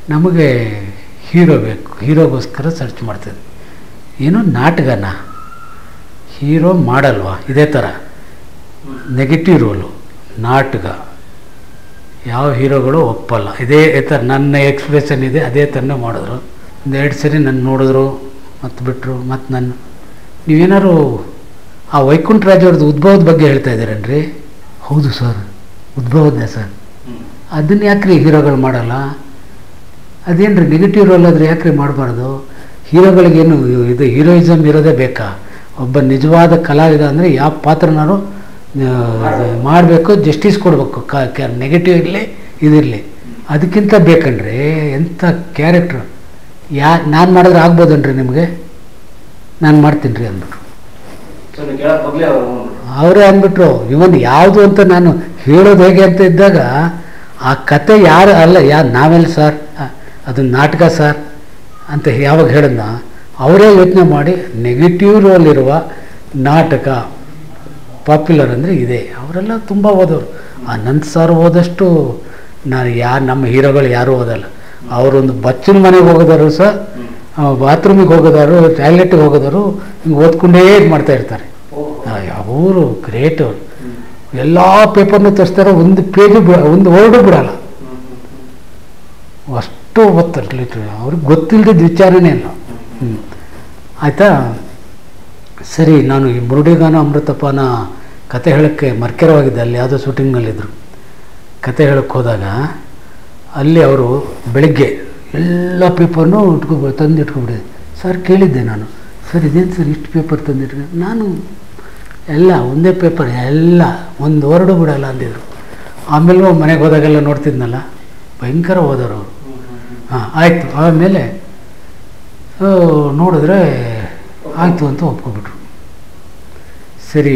ನಮಗೆ ಹೀರೋ ಬೇಕು ಹೀರೋಗೋಸ್ಕರ ಸರ್ಚ್ ಮಾಡ್ತಿದ್ದೆ ಏನು ನಾಟಕನ ಹೀರೋ ಮಾಡಲ್ವಾ ಇದೇ ಥರ ನೆಗೆಟಿವ್ ರೋಲು ನಾಟಕ ಯಾವ ಹೀರೋಗಳು ಒಪ್ಪಲ್ಲ ಇದೇ ಥರ ನನ್ನ ಎಕ್ಸ್ಪ್ರೆಷನ್ ಇದೆ ಅದೇ ಥರನೇ ಮಾಡಿದ್ರು ಒಂದು ಎರಡು ಸರಿ ನನ್ನ ನೋಡಿದ್ರು ಮತ್ತು ಬಿಟ್ಟರು ಮತ್ತು ನನ್ನ ನೀವೇನಾದ್ರು ಆ ವೈಕುಂಠರಾಜ್ ಅವ್ರದ್ದು ಉದ್ಭವದ ಬಗ್ಗೆ ಹೇಳ್ತಾ ಇದ್ದೀರೇನ್ರಿ ಹೌದು ಸರ್ ಉದ್ಭವದ್ದೇ ಸರ್ ಅದನ್ನು ಯಾಕ್ರಿ ಹೀರೋಗಳು ಮಾಡಲ್ಲ ಅದೇನು ರೀ ನೆಗೆಟಿವ್ ರೋಲ್ ಆದರೆ ಯಾಕ್ರಿ ಮಾಡಬಾರ್ದು ಹೀರೋಗಳಿಗೇನು ಇದು ಹೀರೋಯಿಸಮ್ ಇರೋದೇ ಬೇಕಾ ಒಬ್ಬ ನಿಜವಾದ ಕಲಾವಿದ ಅಂದರೆ ಯಾವ ಪಾತ್ರನಾರು ಮಾಡಬೇಕು ಜಸ್ಟಿಸ್ ಕೊಡಬೇಕು ಕ ನೆಗೆಟಿವ್ ಇರಲಿ ಇದಿರಲಿ ಅದಕ್ಕಿಂತ ಬೇಕನ್ರಿ ಎಂಥ ಕ್ಯಾರೆಕ್ಟ್ರು ಯಾ ನಾನು ಮಾಡಿದ್ರೆ ಆಗ್ಬೋದನ್ರಿ ನಿಮಗೆ ನಾನು ಮಾಡ್ತೀನಿ ರೀ ಅಂದ್ಬಿಟ್ರು ಸೊ ನೀವು ಕೇಳಕ್ ಬಗ್ಲೇ ಅವರು ಅವರೇ ಅಂದ್ಬಿಟ್ರು ಇವನ್ ಯಾವುದು ಅಂತ ನಾನು ಹೇಳೋದು ಹೇಗೆ ಅಂತ ಇದ್ದಾಗ ಆ ಕತೆ ಯಾರು ಅಲ್ಲ ಯಾ ನಾವೆಲ್ಲ ಸರ್ ಅದು ನಾಟಕ ಸರ್ ಅಂತ ಯಾವಾಗ ಹೇಳಿದ್ನ ಅವರೇ ಯೋಚನೆ ಮಾಡಿ ನೆಗೆಟಿವ್ ರೋಲ್ ಇರುವ ನಾಟಕ ಪಾಪ್ಯುಲರ್ ಅಂದರೆ ಇದೆ ಅವರೆಲ್ಲ ತುಂಬ ಓದೋರು ಅನಂತ್ ಸರ್ ಓದಷ್ಟು ನಾನು ಯಾ ನಮ್ಮ ಹೀರೋಗಳು ಯಾರೂ ಓದಲ್ಲ ಅವರೊಂದು ಬಚ್ಚನ ಮನೆಗೆ ಹೋಗೋದಾರು ಸಹ ಬಾತ್ರೂಮಿಗೆ ಹೋಗೋದಾರು ಟಾಯ್ಲೆಟ್ಗೆ ಹೋಗೋದಾರು ಹಿಂಗೆ ಓದ್ಕೊಂಡೇ ಇದು ಮಾಡ್ತಾ ಇರ್ತಾರೆ ಅವರು ಗ್ರೇಟ್ ಅವರು ಎಲ್ಲ ಪೇಪರ್ನು ತರಿಸ್ತಾರೆ ಒಂದು ಪೇಜು ಬಿಡ ಒಂದು ವರ್ಡು ಬಿಡಲ್ಲ ಅಷ್ಟು ಓದ್ತಾರೆ ಲಿಟ್ರಲಿ ಅವ್ರಿಗೆ ಗೊತ್ತಿಲ್ಲದ ವಿಚಾರನೇ ಇಲ್ಲ ಹ್ಞೂ ಆಯಿತಾ ಸರಿ ನಾನು ಈ ಮುರುಡಿಗಾನ ಅಮೃತಪ್ಪನ ಕತೆ ಹೇಳೋಕ್ಕೆ ಮರ್ಕೆರವಾಗಿದ್ದೆ ಅಲ್ಲಿ ಯಾವುದೋ ಶೂಟಿಂಗ್ನಲ್ಲಿದ್ದರು ಕತೆ ಹೇಳಕ್ಕೆ ಹೋದಾಗ ಅಲ್ಲಿ ಅವರು ಬೆಳಿಗ್ಗೆ ಎಲ್ಲ ಪೇಪರ್ನೂ ಇಟ್ಕೊಬ ತಂದು ಇಟ್ಕೊಬಿಡಿದೆ ಸರ್ ಕೇಳಿದ್ದೆ ನಾನು ಸರ್ ಇದೇನು ಸರ್ ಇಷ್ಟು ಪೇಪರ್ ತಂದಿಟ್ರಿ ನಾನು ಎಲ್ಲ ಒಂದೇ ಪೇಪರ್ ಎಲ್ಲ ಒಂದು ವರ್ಡು ಬಿಡಲ್ಲ ಅಂದಿದ್ರು ಆಮೇಲೆ ಮನೆಗೆ ಹೋದಾಗೆಲ್ಲ ನೋಡ್ತಿದ್ನಲ್ಲ ಭಯಂಕರ ಓದೋರು ಅವರು ಹಾಂ ಆಯಿತು ಆಮೇಲೆ ಆ, ನೋಡಿದ್ರೆ ಆಯಿತು ಅಂತ ಒಪ್ಕೊಬಿಟ್ರು ಸರಿ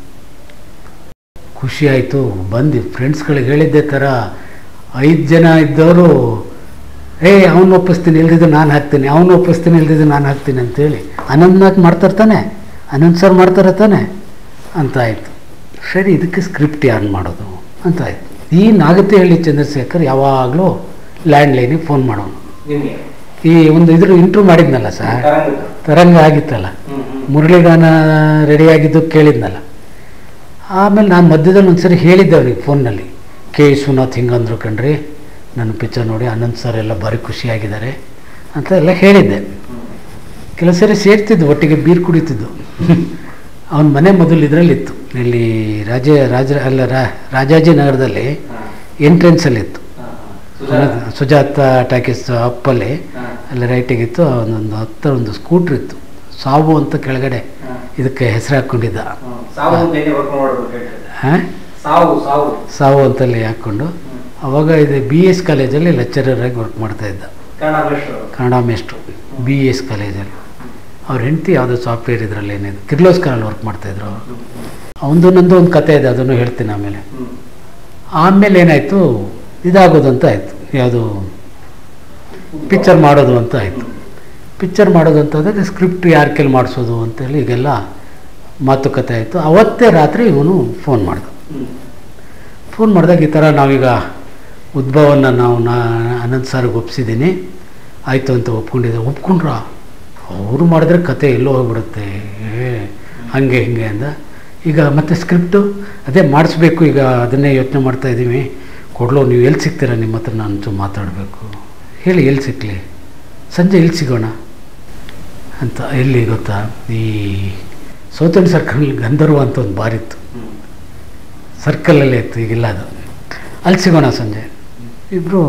ಖುಷಿ ಆಯಿತು ಬಂದು ಫ್ರೆಂಡ್ಸ್ಗಳಿಗೆ ಹೇಳಿದ್ದೆ ಥರ ಐದು ಜನ ಇದ್ದವರು ಏ ಅವನು ಒಪ್ಪಿಸ್ತೀನಿ ಇಲ್ದಿದ್ದು ನಾನು ಹಾಕ್ತೀನಿ ಅವನು ಒಪ್ಪಿಸ್ತೀನಿ ಇಲ್ದಿದ್ದು ನಾನು ಹಾಕ್ತೀನಿ ಅಂತೇಳಿ ಅನಂತ್ನಾಗ್ ಮಾಡ್ತಾರೆ ತಾನೆ ಅನಂತ್ ಸರ್ ಮಾಡ್ತಾರೆ ತಾನೆ ಅಂತ ಆಯಿತು ಸರಿ ಇದಕ್ಕೆ ಸ್ಕ್ರಿಪ್ಟ್ ಯಾರು ಮಾಡೋದು ಅಂತ ಆಯಿತು ಈ ನಾಗತಿಹಳ್ಳಿ ಚಂದ್ರಶೇಖರ್ ಯಾವಾಗಲೂ ಲ್ಯಾಂಡ್ ಲೈನಿಗೆ ಫೋನ್ ಮಾಡೋನು ನಿಮ್ಗೆ ಈ ಒಂದು ಇದ್ರ ಇಂಟ್ರೂ ಮಾಡಿದ್ನಲ್ಲ ಸರ್ ತರಂಗ ತರಂಗ ಆಗಿತ್ತಲ್ಲ ಹ್ಮ್ ಹ್ಮ್ ಮುರಳಿಗಾನ ರೆಡಿಯಾಗಿದ್ದು ಕೇಳಿದ್ನಲ್ಲ ಆಮೇಲೆ ನಾನು ಮಧ್ಯದಲ್ಲಿ ಒಂದ್ಸರಿ ಹೇಳಿದ್ದೆ ಅವ್ರಿಗೆ ಫೋನ್ನಲ್ಲಿ ಕೆ ವಿಶ್ವನಾಥ್ ಹಿಂಗಂದ್ರು ಕಣ್ರಿ ನನ್ನ ಪಿಕ್ಚರ್ ನೋಡಿ ಅನಂತ್ ಸರ್ ಎಲ್ಲ ಭಾರಿ ಖುಷಿಯಾಗಿದ್ದಾರೆ ಅಂತ ಎಲ್ಲ ಹೇಳಿದ್ದೆ ಕೆಲವು ಸರಿ ಸೇರ್ತಿದ್ದು ಒಟ್ಟಿಗೆ ಬೀರ್ ಕುಡಿತಿದ್ದು ಅವನ ಮನೆ ಮೊದಲು ಇದರಲ್ಲಿತ್ತು ಇಲ್ಲಿ ರಾಜ ರಾಜ ಅಲ್ಲ ರಾ- ರಾಜಾಜಿ ನಗರದಲ್ಲಿ ಹಾ, ಎಂಟ್ರೆನ್ಸಲ್ಲಿತ್ತು ಹಾ, ಹಾ. ಸುಜಾತ. ಸುಜಾತ ಟಾಕೀಸ್ ಅಪ್ಪಲ್ಲಿ ಹಾ, ಅಲ್ಲಿ ರೈಟಿಗಿತ್ತು ಒಂದೊಂದು ಹತ್ತರ ಒಂದು ಸ್ಕೂಟ್ರ್ ಇತ್ತು ಸಾವು ಅಂತ ಕೆಳಗಡೆ ಹಾ. ಇದಕ್ಕೆ ಹೆಸರು ಹಾಕ್ಕೊಂಡಿದ್ದ ಹ್ಮ್. ಸಾವು ಅಂತ ಹೇಗೆ ವರ್ಕ್ ಮಾಡ್ಬೇಕು ಹೇಳ್ತಾರೆ ಹಾಂ ಸಾವು ಸಾವು ಸಾವು ಅಂತಲ್ಲಿ ಹಾಕ್ಕೊಂಡು ಹ್ಮ್. ಅವಾಗ ಇದು ಬಿ ಎಸ್ ಕಾಲೇಜಲ್ಲಿ ಲೆಕ್ಚರರ್ ಆಗಿ ವರ್ಕ್ ಮಾಡ್ತಾ ಇದ್ದ ಕನ್ನಡ ಮೇಷ್ಟ್ರು. ಕನ್ನಡ ಮೇಸ್ಟ್ರು ಬಿ ಎಸ್ ಕಾಲೇಜಲ್ಲಿ ಅವ್ರ ಹೆಂಡತಿ ಯಾವುದೋ ಸಾಫ್ಟ್ವೇರ್ ಇದರಲ್ಲಿ ಏನಿದೆ ಕಿರ್ಲೋಸ್ಕರಲ್ಲಿ ವರ್ಕ್ ಮಾಡ್ತಾಯಿದ್ರು ಅವರು ಹ್ಮ್, ಹ್ಮ್, ಅವನದು ನಂದು ಒಂದು ಕತೆ ಇದೆ ಅದನ್ನು ಹೇಳ್ತೀನಿ ಆಮೇಲೆ ಹ್ಮ್. ಆಮೇಲೆ ಏನಾಯಿತು ಇದಾಗೋದು ಅಂತ ಆಯಿತು ಯಾವುದು ಪಿಕ್ಚರ್ ಮಾಡೋದು ಅಂತ ಆಯಿತು ಪಿಕ್ಚರ್ ಮಾಡೋದು ಅಂತಂದರೆ ಸ್ಕ್ರಿಪ್ಟ್ ಯಾರ ಕೈಲಿ ಮಾಡಿಸೋದು ಅಂತೇಳಿ ಈಗೆಲ್ಲ ಮಾತುಕತೆ ಆಯಿತು ಅವತ್ತೇ ರಾತ್ರಿ ಇವನು ಫೋನ್ ಮಾಡ್ದ ಹ್ಮ್. ಫೋನ್ ಮಾಡಿದಾಗ ಈ ಥರ ನಾವೀಗ ಉದ್ಭವನ ನಾವು ನಾ ಅನಂತ್ ಸರ್ಗೆ ಒಪ್ಸಿದ್ದೀನಿ ಆಯಿತು ಅಂತ ಒಪ್ಕೊಂಡಿದ್ದೆ ಒಪ್ಕೊಂಡ್ರ ಅವರು ಮಾಡಿದ್ರೆ ಕತೆ ಎಲ್ಲೋ ಹೋಗ್ಬಿಡುತ್ತೆ ಏ ಹಾಗೆ ಹಿಂಗೆ ಅಂದ ಈಗ ಮತ್ತೆ ಸ್ಕ್ರಿಪ್ಟು ಅದೇ ಮಾಡಿಸ್ಬೇಕು ಈಗ ಅದನ್ನೇ ಯೋಚನೆ ಮಾಡ್ತಾ ಇದ್ದೀವಿ ಕೊಡ್ಲೋ ನೀವು ಎಲ್ಲಿ ಸಿಗ್ತೀರಾ ನಿಮ್ಮ ಹತ್ರ ನಾನು ಚೂ ಮಾತಾಡಬೇಕು ಹೇಳಿ ಎಲ್ಲಿ ಸಿಕ್ಕಲಿ ಸಂಜೆ ಎಲ್ಲಿ ಸಿಗೋಣ ಅಂತ ಎಲ್ಲಿ ಗೊತ್ತಾ ಈ ಸೌತಣ್ ಸರ್ಕಲ್ ಗಂಧರ್ವ ಅಂತ ಒಂದು ಬಾರಿತ್ತು ಹ್ಮ್. ಸರ್ಕಲಲ್ಲೇ ಇತ್ತು ಈಗಿಲ್ಲ ಅದು ಅಲ್ಲಿ ಸಿಗೋಣ ಸಂಜೆ ಇಬ್ಬರು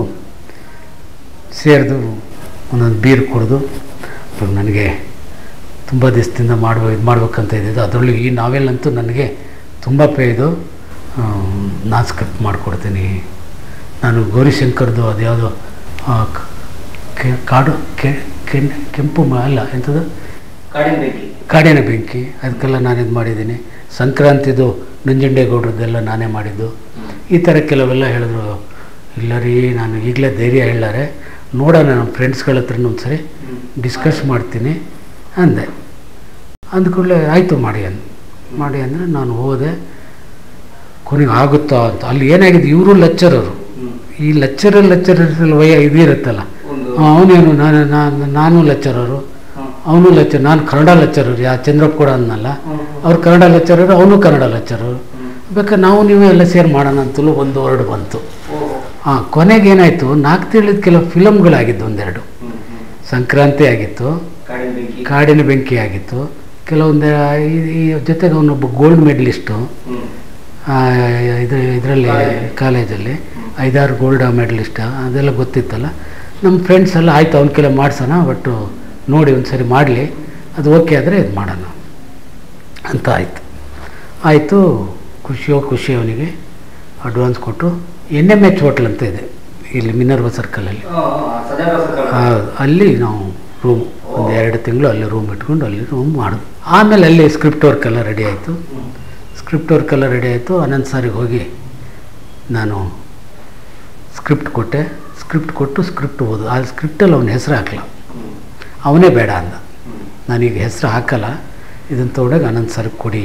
ಸೇರಿದು ಒಂದೊಂದು ಬೀರ್ ಕುಡಿದು ಇವಾಗ ನನಗೆ ತುಂಬ ದಿವಸದಿಂದ ಮಾಡುವ ಇದು ಮಾಡ್ಬೇಕಂತ ಇದ್ದಿದ್ದು ಅದರಲ್ಲೂ ಈ ನಾವೆಲ್ ಅಂತೂ ನನಗೆ ತುಂಬ ಪೇ ಇದು ನಾನು ಸ್ಕ್ರಿಪ್ಟ್ ಮಾಡಿಕೊಡ್ತೀನಿ ನಾನು ಗೌರಿಶಂಕರ್ದು ಅದು ಯಾವುದೋ ಆ, ಕ- ಕೆ- ಕಾಡು ಕೆ ಕೆನ್- ಕೆಂಪು ಮ- ಅಲ್ಲ ಎಂಥದ್ದು ಕಾಡಿನ ಬೆಂಕಿ ಕಾಡಿನ ಬೆಂಕಿ ಅದಕ್ಕೆಲ್ಲ ನಾನು ಇದು ಮಾಡಿದ್ದೀನಿ ಸಂಕ್ರಾಂತಿದು ನಂಜುಂಡೇಗೌಡ್ರದ್ದೆಲ್ಲ ನಾನೇ ಮಾಡಿದ್ದು ಈ ಥರ ಕೆಲವೆಲ್ಲ ಹೇಳಿದ್ರು ಇಲ್ಲ ರೀ ನಾನು ಈಗಲೇ ಧೈರ್ಯ ಹೇಳಾರೆ ನೋಡೋಣ ನಮ್ಮ ಫ್ರೆಂಡ್ಸ್ಗಳ ಹತ್ರ ಒಂದ್ಸರಿ ಹ್ಮ್. ಡಿಸ್ಕಸ್ ಮಾಡ್ತೀನಿ ಅಂದೆ ಅಂದ ಕೂಡಲೇ ಆಯಿತು ಮಾಡಿ ಅಂದ ಮಾಡಿ ಅಂದರೆ ನಾನು ಹೋದೆ ಕೊನೆಗೆ ಆಗುತ್ತಾ ಅಂತ ಅಲ್ಲಿ ಏನಾಗಿದೆ ಇವರು ಲೆಕ್ಚರರು ಹ್ಮ್. ಈ ಲೆಕ್ಚರರ್ ಲೆಕ್ಚರರ್ ವಯ ಇದು ಇರುತ್ತಲ್ಲ ಒಂದು ಅವನೇನು ನಾನು ನಾನು ನಾನು ಲೆಕ್ಚರರು ಹ್ಮ್. ಅವನು ಲೆಕ್ಚರ್ ನಾನು ಕನ್ನಡ ಲೆಕ್ಚರರ್ ಯಾ ಚಂದ್ರಪ್ಪ ಕೂಡ ಅನ್ನಲ್ಲ ಹ್ಮ್, ಹ್ಮ್. ಅವ್ರು ಕನ್ನಡ ಲೆಕ್ಚರರು ಅವನು ಕನ್ನಡ ಲೆಕ್ಚರರು ಹ್ಮ್. ಬೇಕಾದ್ರೆ ನಾವು ನೀವು ಎಲ್ಲ ಸೇರಿ ಮಾಡೋಣ ಅಂತಲೂ ಒಂದು ವರ್ಡ್ ಬಂತು ಓಹೋ. ಹಾಂ ಕೊನೆಗೆ ಏನಾಯಿತು ನಾಲ್ಕು ತಿಂಗಳಿದ ಕೆಲವು ಫಿಲಮ್ಗಳಾಗಿದ್ದು ಒಂದೆರಡು ಹ್ಮ್, ಹ್ಮ್. ಸಂಕ್ರಾಂತಿ ಆಗಿತ್ತು ಕಾಡಿನ ಬೆಂಕಿ ಕಾಡಿನ ಬೆಂಕಿ ಆಗಿತ್ತು ಕೆಲವೊಂದು ಈ- ಈ ಜೊತೆಗೆ ಅವನೊಬ್ಬ ಗೋಲ್ಡ್ ಮೆಡಲಿಸ್ಟು ಹ್ಮ್. ಇದು ಇದರಲ್ಲಿ ಕಾಲೇಜ್. ಕಾಲೇಜಲ್ಲಿ ಐದಾರು ಗೋಲ್ಡ್ ಮೆಡಲಿಸ್ಟ್ ಅದೆಲ್ಲ ಗೊತ್ತಿತ್ತಲ್ಲ ನಮ್ಮ ಫ್ರೆಂಡ್ಸ್ ಎಲ್ಲ ಆಯಿತು ಅವನ ಕೆಲ ಮಾಡ್ಸೋಣ ಬಟ್ಟು ನೋಡಿ ಒಂದು ಸರಿ ಮಾಡಲಿ ಅದು ಓಕೆ ಆದರೆ ಇದು ಮಾಡೋಣ ಅಂತ ಆಯಿತು ಆಯಿತು ಖುಷಿಯೋ ಖುಷಿ ಅವನಿಗೆ ಅಡ್ವಾನ್ಸ್ ಕೊಟ್ಟು ಎನ್ ಎಮ್ ಎಚ್ ಹೋಟ್ಲ್ ಅಂತ ಇದೆ ಇಲ್ಲಿ ಮಿನರ್ವ ಸರ್ಕಲಲ್ಲಿ ಆ, ಆ, ಸದಾನಂದ ಸರ್ಕಲ್. ಹೌದು ಅಲ್ಲಿ ನಾವು ರೂಮ್ ಒಂದು ಎರಡು ತಿಂಗಳು ಅಲ್ಲಿ ರೂಮ್ ಇಟ್ಕೊಂಡು ಅಲ್ಲಿ ರೂಮ್ ಮಾಡೋದು ಆಮೇಲೆ ಅಲ್ಲಿ ಸ್ಕ್ರಿಪ್ಟ್ ವರ್ಕ್ ಎಲ್ಲ ರೆಡಿ ಆಯಿತು ಹ್ಮ್. ಸ್ಕ್ರಿಪ್ಟ್ ವರ್ಕ್ ಎಲ್ಲ ರೆಡಿ ಆಯಿತು ಅನಂತ್ ಸಾರಿಗೆ ಹೋಗಿ ನಾನು ಸ್ಕ್ರಿಪ್ಟ್ ಕೊಟ್ಟೆ ಸ್ಕ್ರಿಪ್ಟ್ ಕೊಟ್ಟು ಸ್ಕ್ರಿಪ್ಟ್ ಓದು ಆ ಸ್ಕ್ರಿಪ್ಟಲ್ಲಿ ಅವನ ಹೆಸರು ಹಾಕಲ್ಲ ಹ್ಮ್. ಅವನೇ ಬೇಡ ಅಂದ ಹ್ಮ್. ನಾನೀಗ ಹೆಸರು ಹಾಕಲ್ಲ ಇದನ್ನು ತೊಗೊಂಡಾಗ ಅನಂತ್ ಸರ್ಗೆ ಕೊಡಿ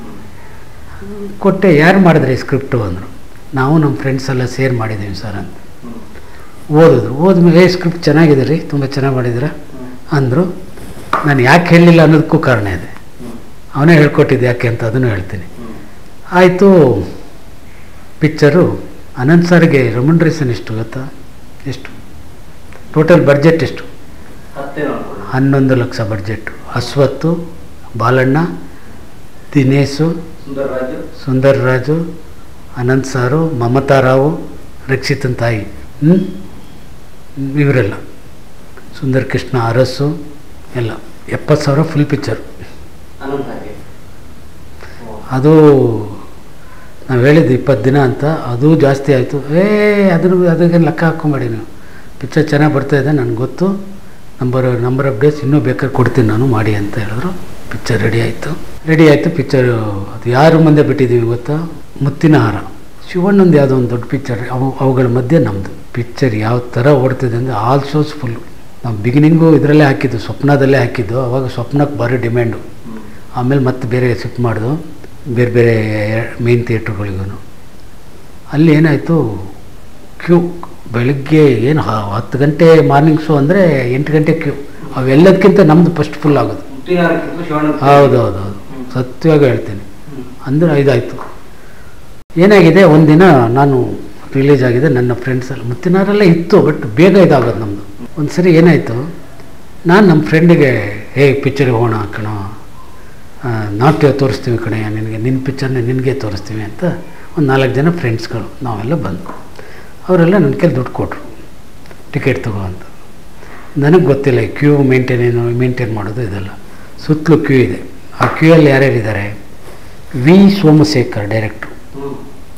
ಹ್ಮ್. ಕೊಟ್ಟೆ ಯಾರು ಮಾಡಿದ್ರಿ ಸ್ಕ್ರಿಪ್ಟು ಅಂದರು ನಾವು ನಮ್ಮ ಫ್ರೆಂಡ್ಸ್ ಎಲ್ಲ ಸೇರ್ ಮಾಡಿದ್ದೀವಿ ಸರ್ ಅಂತ ಹ್ಮ್. ಓದಿದ್ರು ಓದ್ಮೇಲೆ ಏ ಸ್ಕ್ರಿಪ್ಟ್ ಚೆನ್ನಾಗಿದೆ ರೀ ತುಂಬ ಚೆನ್ನಾಗಿ ಮಾಡಿದ್ದೀರಾ ಹ್ಮ್. ಅಂದರು ನಾನು ಯಾಕೆ ಹೇಳಲಿಲ್ಲ ಅನ್ನೋದಕ್ಕೂ ಕಾರಣ ಇದೆ ಹ್ಮ್. ಅವನೇ ಹೇಳ್ಕೊಟ್ಟಿದ್ದು ಯಾಕೆ ಅಂತ ಅದನ್ನು ಹೇಳ್ತೀನಿ ಹ್ಮ್. ಆಯಿತು ಪಿಕ್ಚರು ಅನಂತ್ ಸರ್ಗೆ ರೆಮ್ಯುನರೇಷನ್ ಎಷ್ಟು ಗೊತ್ತಾ ಎಷ್ಟು ಟೋಟಲ್ ಬಡ್ಜೆಟ್ ಎಷ್ಟು ಹತ್ತೇನೋ ಅನ್ಕೊಳ್ಳಿ. ಹನ್ನೊಂದು ಲಕ್ಷ ಬಡ್ಜೆಟ್ಟು ಅಶ್ವತ್ತು ಬಾಲಣ್ಣ ದಿನೇಶು ಸುಂದರ್ ರಾಜು ಸುಂದರ್ ರಾಜು ಅನಂತ್ ಸಾರು ಮಮತಾ ರಾವು ರಕ್ಷಿತನ್ ತಾಯಿ ಹ್ಮ್? ಇವರೆಲ್ಲ ಸುಂದರ್ ಕೃಷ್ಣ ಅರಸು ಎಲ್ಲ ಎಪ್ಪತ್ತು ಸಾವಿರ ಫುಲ್ ಪಿಕ್ಚರ್ ಅನಂತ್ ಹಾಗೆ ಓ. ಅದು ನಾವು ಹೇಳಿದ್ದು ಇಪ್ಪತ್ತು ದಿನ ಅಂತ ಅದು ಜಾಸ್ತಿ ಆಯಿತು ಏ ಅದನ್ನು ಅದಕ್ಕೆ ಲೆಕ್ಕ ಹಾಕ್ಕೊಂಬೇಡಿ ನೀವು ಪಿಕ್ಚರ್ ಚೆನ್ನಾಗಿ ಬರ್ತಾ ಇದೆ ನನಗೆ ಗೊತ್ತು ನಂಬರ್ ನಂಬರ್ ಆಫ್ ಡೇಸ್ ಇನ್ನೂ ಬೇಕಾದ್ರೆ ಕೊಡ್ತೀನಿ ನಾನು ಮಾಡಿ ಅಂತ ಹೇಳಿದ್ರು ಪಿಕ್ಚರ್ ರೆಡಿ ಆಯಿತು ರೆಡಿ ಆಯಿತು ಪಿಕ್ಚರು ಅದು ಯಾರ ಮುಂದೆ ಬಿಟ್ಟಿದ್ದೀವಿ ಗೊತ್ತಾ ಮುತ್ತಿನ ಹಾರ ಶಿವಣ್ಣಂದು ಯಾವುದೋ ಒಂದು ದೊಡ್ಡ ಪಿಕ್ಚರ್ ಅವು ಅವುಗಳ ಮಧ್ಯೆ ನಮ್ಮದು ಪಿಕ್ಚರ್ ಯಾವ ಥರ ಓಡ್ತಿದೆ ಅಂದರೆ ಆಲ್ ಶೋಸ್ ಫುಲ್ಲು ನಾವು ಬಿಗಿನಿಂಗು ಇದರಲ್ಲೇ ಹಾಕಿದ್ದು ಸ್ವಪ್ನದಲ್ಲೇ ಹಾಕಿದ್ದು ಅವಾಗ ಸ್ವಪ್ನಕ್ಕೆ ಭಾರಿ ಡಿಮ್ಯಾಂಡು ಹ್ಮ್. ಆಮೇಲೆ ಮತ್ತೆ ಬೇರೆ ಶಿಫ್ಟ್ ಮಾಡಿದು ಬೇರೆ ಬೇರೆ ಮೇನ್ ಥಿಯೇಟ್ರ್ಗಳಿಗೂ ಅಲ್ಲಿ ಏನಾಯಿತು ಕ್ಯೂ ಬೆಳಗ್ಗೆ ಏನು ಹ- ಹತ್ತು ಗಂಟೆ ಮಾರ್ನಿಂಗ್ ಶೋ ಅಂದರೆ ಎಂಟು ಗಂಟೆ ಕ್ಯೂ ಅವೆಲ್ಲದಕ್ಕಿಂತ ನಮ್ಮದು ಫಸ್ಟ್ ಫುಲ್ ಆಗೋದು ಮುತ್ತಿನ ಹಾರಕ್ಕಿಂತ ಶಿವಣ್ಣ ಹೌದು ಹೌದು ಹೌದು ಹ್ಮ್. ಸತ್ಯವಾಗಿ ಹೇಳ್ತೀನಿ ಹ್ಮ್. ಅಂದರೆ ಇದಾಯಿತು ಏನಾಗಿದೆ ಒಂದಿನ ನಾನು ರಿಲೀಸ್ ಆಗಿದೆ ನನ್ನ ಫ್ರೆಂಡ್ಸ್ ಎಲ್ಲ ಮುತ್ತಿನಾರೆಲ್ಲ ಇತ್ತು ಬಟ್ ಬೇಗ ಇದಾಗೋದು ನಮ್ಮದು ಒಂದು ಸರಿ ಏನಾಯಿತು ನಾನು ನಮ್ಮ ಫ್ರೆಂಡಿಗೆ ಹೇ ಪಿಕ್ಚರಿಗೆ ಹೋಗೋಣ ಕಣೋ ಆ, ನಾಟ್ಯ ತೋರಿಸ್ತೀವಿ ಕಣೆ ನಿನಗೆ ನಿನ್ನ ಪಿಕ್ಚರ್ನ ನಿನಗೆ ತೋರಿಸ್ತೀವಿ ಅಂತ ಒಂದು ನಾಲ್ಕು ಜನ ಫ್ರೆಂಡ್ಸ್ಗಳು ನಾವೆಲ್ಲ ಬಂದು ಅವರೆಲ್ಲ ನನ್ನ ಕೈಲಿ ದುಡ್ಡು ಕೊಟ್ಟರು ಟಿಕೆಟ್ ತಗೋ ಅಂತ ನನಗೆ ಗೊತ್ತಿಲ್ಲ ಈ ಕ್ಯೂ ಮೇಂಟೈನ್ ಏನು ಮೇಂಟೈನ್ ಮಾಡೋದು ಇದೆಲ್ಲ ಸುತ್ತಲೂ ಕ್ಯೂ ಇದೆ ಆ ಕ್ಯೂಯಲ್ಲಿ ಯಾರ್ಯಾರಿದ್ದಾರೆ ವಿ ಸೋಮಶೇಖರ್ ಡೈರೆಕ್ಟ್ರು ಹ್ಮ್.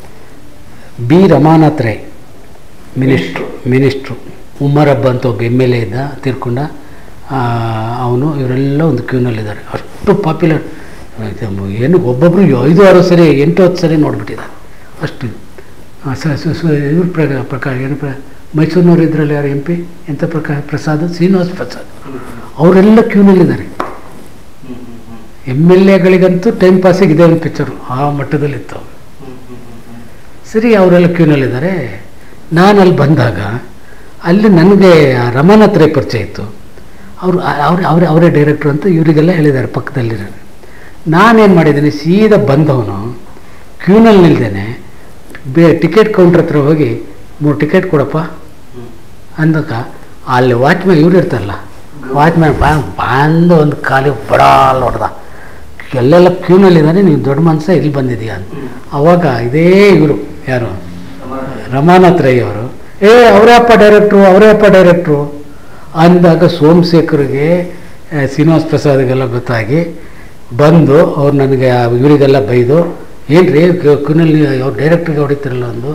B Ramanath Rai minister minister Ummer ಹಬ್ಬ ಅಂತ ಒಬ್ಬ ಎಮ್ ಎಲ್ ಎ ಇದ್ದ ತೀರ್ಕೊಂಡ ಅವನು ಇವರೆಲ್ಲ ಒಂದು ಕ್ಯೂನಲ್ಲಿದ್ದಾರೆ ಅಷ್ಟು ಪಾಪ್ಯುಲರ್ ಏನು ಒಬ್ಬೊಬ್ಬರು ಐದು ಆರು ಸರಿ ಎಂಟು ಹತ್ತು ಸರಿ ನೋಡ್ಬಿಟ್ಟಿದ್ದಾರೆ ಅಷ್ಟು ಆ, ಸ ಸ- ಸ- ಇವ್ರ ಪ್ರಕಾರ ಪ್ರಕಾರ ಏನು ಪ್ರ ಮೈಸೂರಿನವ್ರು ಇದ್ರಲ್ಲಿ ಯಾರು ಎಂ ಪಿ ಎಂಥ ಪ್ರಕಾರ ಪ್ರಸಾದ್ ಶ್ರೀನಿವಾಸ್ ಪ್ರಸಾದ್ ಹ್ಮ್. ಅವರೆಲ್ಲ ಕ್ಯೂನಲ್ಲಿದ್ದಾರೆ ಹ್ಮ್. ಹ್ಮ್. ಹ್ಮ್. ಎಮ್ ಎಲ್ ಎಗಳಿಗಂತೂ ಟೈಮ್ ಪಾಸಿಗೆ ಇದೇ ಒಂದು ಪಿಕ್ಚರು ಆ ಮಟ್ಟದಲ್ಲಿತ್ತು ಅವು ಹ್ಮ್. ಹ್ಮ್. ಹ್ಮ್. ಸರಿ ಅವರೆಲ್ಲ ಕ್ಯೂನಲ್ಲಿದ್ದಾರೆ ನಾನು ಅಲ್ಲಿ ಬಂದಾಗ ಅಲ್ಲಿ ನನಗೆ ಆ ರಮಾನಾಥ್ ರೈ ಪರಿಚಯ ಇತ್ತು ಅವರು ಅವ್ರು ಅವರೇ ಅವರೇ ಡೈರೆಕ್ಟ್ರು ಅಂತ ಇವರಿಗೆಲ್ಲ ಹೇಳಿದ್ದಾರೆ ಪಕ್ಕದಲ್ಲಿರೋ ನಾನೇನು ಮಾಡಿದ್ದೀನಿ ಸೀದಾ ಬಂದವನು ಕ್ಯೂನಲ್ಲಿ ನಿಲ್ದೇನೆ ಬೇ ಟಿಕೆಟ್ ಕೌಂಟ್ರ್ ಹತ್ರ ಹೋಗಿ ಮೂರು ಟಿಕೆಟ್ ಕೊಡಪ್ಪ ಹ್ಮ್. ಅಂದಕ್ಕ ಅಲ್ಲಿ ವಾಚ್ಮ್ಯಾನ್ ಇವ್ರು ಇರ್ತಾರಲ್ಲ ವಾಚ್ಮ್ಯಾನ್ ಬಾ ಬಂದು ಒಂದು ಖಾಲಿ ಬಡಾಲ್ ಹೊಡೆದ ಎಲ್ಲೆಲ್ಲ ಕ್ಯೂನಲ್ಲಿದ್ದಾನೆ ನೀವು ದೊಡ್ಡ ಮನಸ್ಸ ಇಲ್ಲಿ ಬಂದಿದೀಯ ಅಂತ ಹ್ಮ್. ಅವಾಗ ಇದೇ ಇವರು ಯಾರು ಸಮಾನ. ರಮಾನಾಥ್ ರೈ ಅವರು ಏ ಅವರೇ ಅಪ್ಪ ಡೈರೆಕ್ಟ್ರು ಅವರೇ ಅಪ್ಪ ಡೈರೆಕ್ಟ್ರು ಅಂದಾಗ ಸೋಮಶೇಖರ್ಗೆ ಆ, ಶ್ರೀನಿವಾಸ್ ಪ್ರಸಾದ್ಗೆಲ್ಲ ಗೊತ್ತಾಗಿ ಬಂದು ಅವ್ರು ನನಗೆ ಆ ಇವರಿಗೆಲ್ಲ ಬೈದು ಏನು ರೀ ಕುನಲ್ಲಿ ಅವ್ರು ಡೈರೆಕ್ಟ್ರಿಗೆ ಹೊಡಿತಿರಲ್ಲ ಒಂದು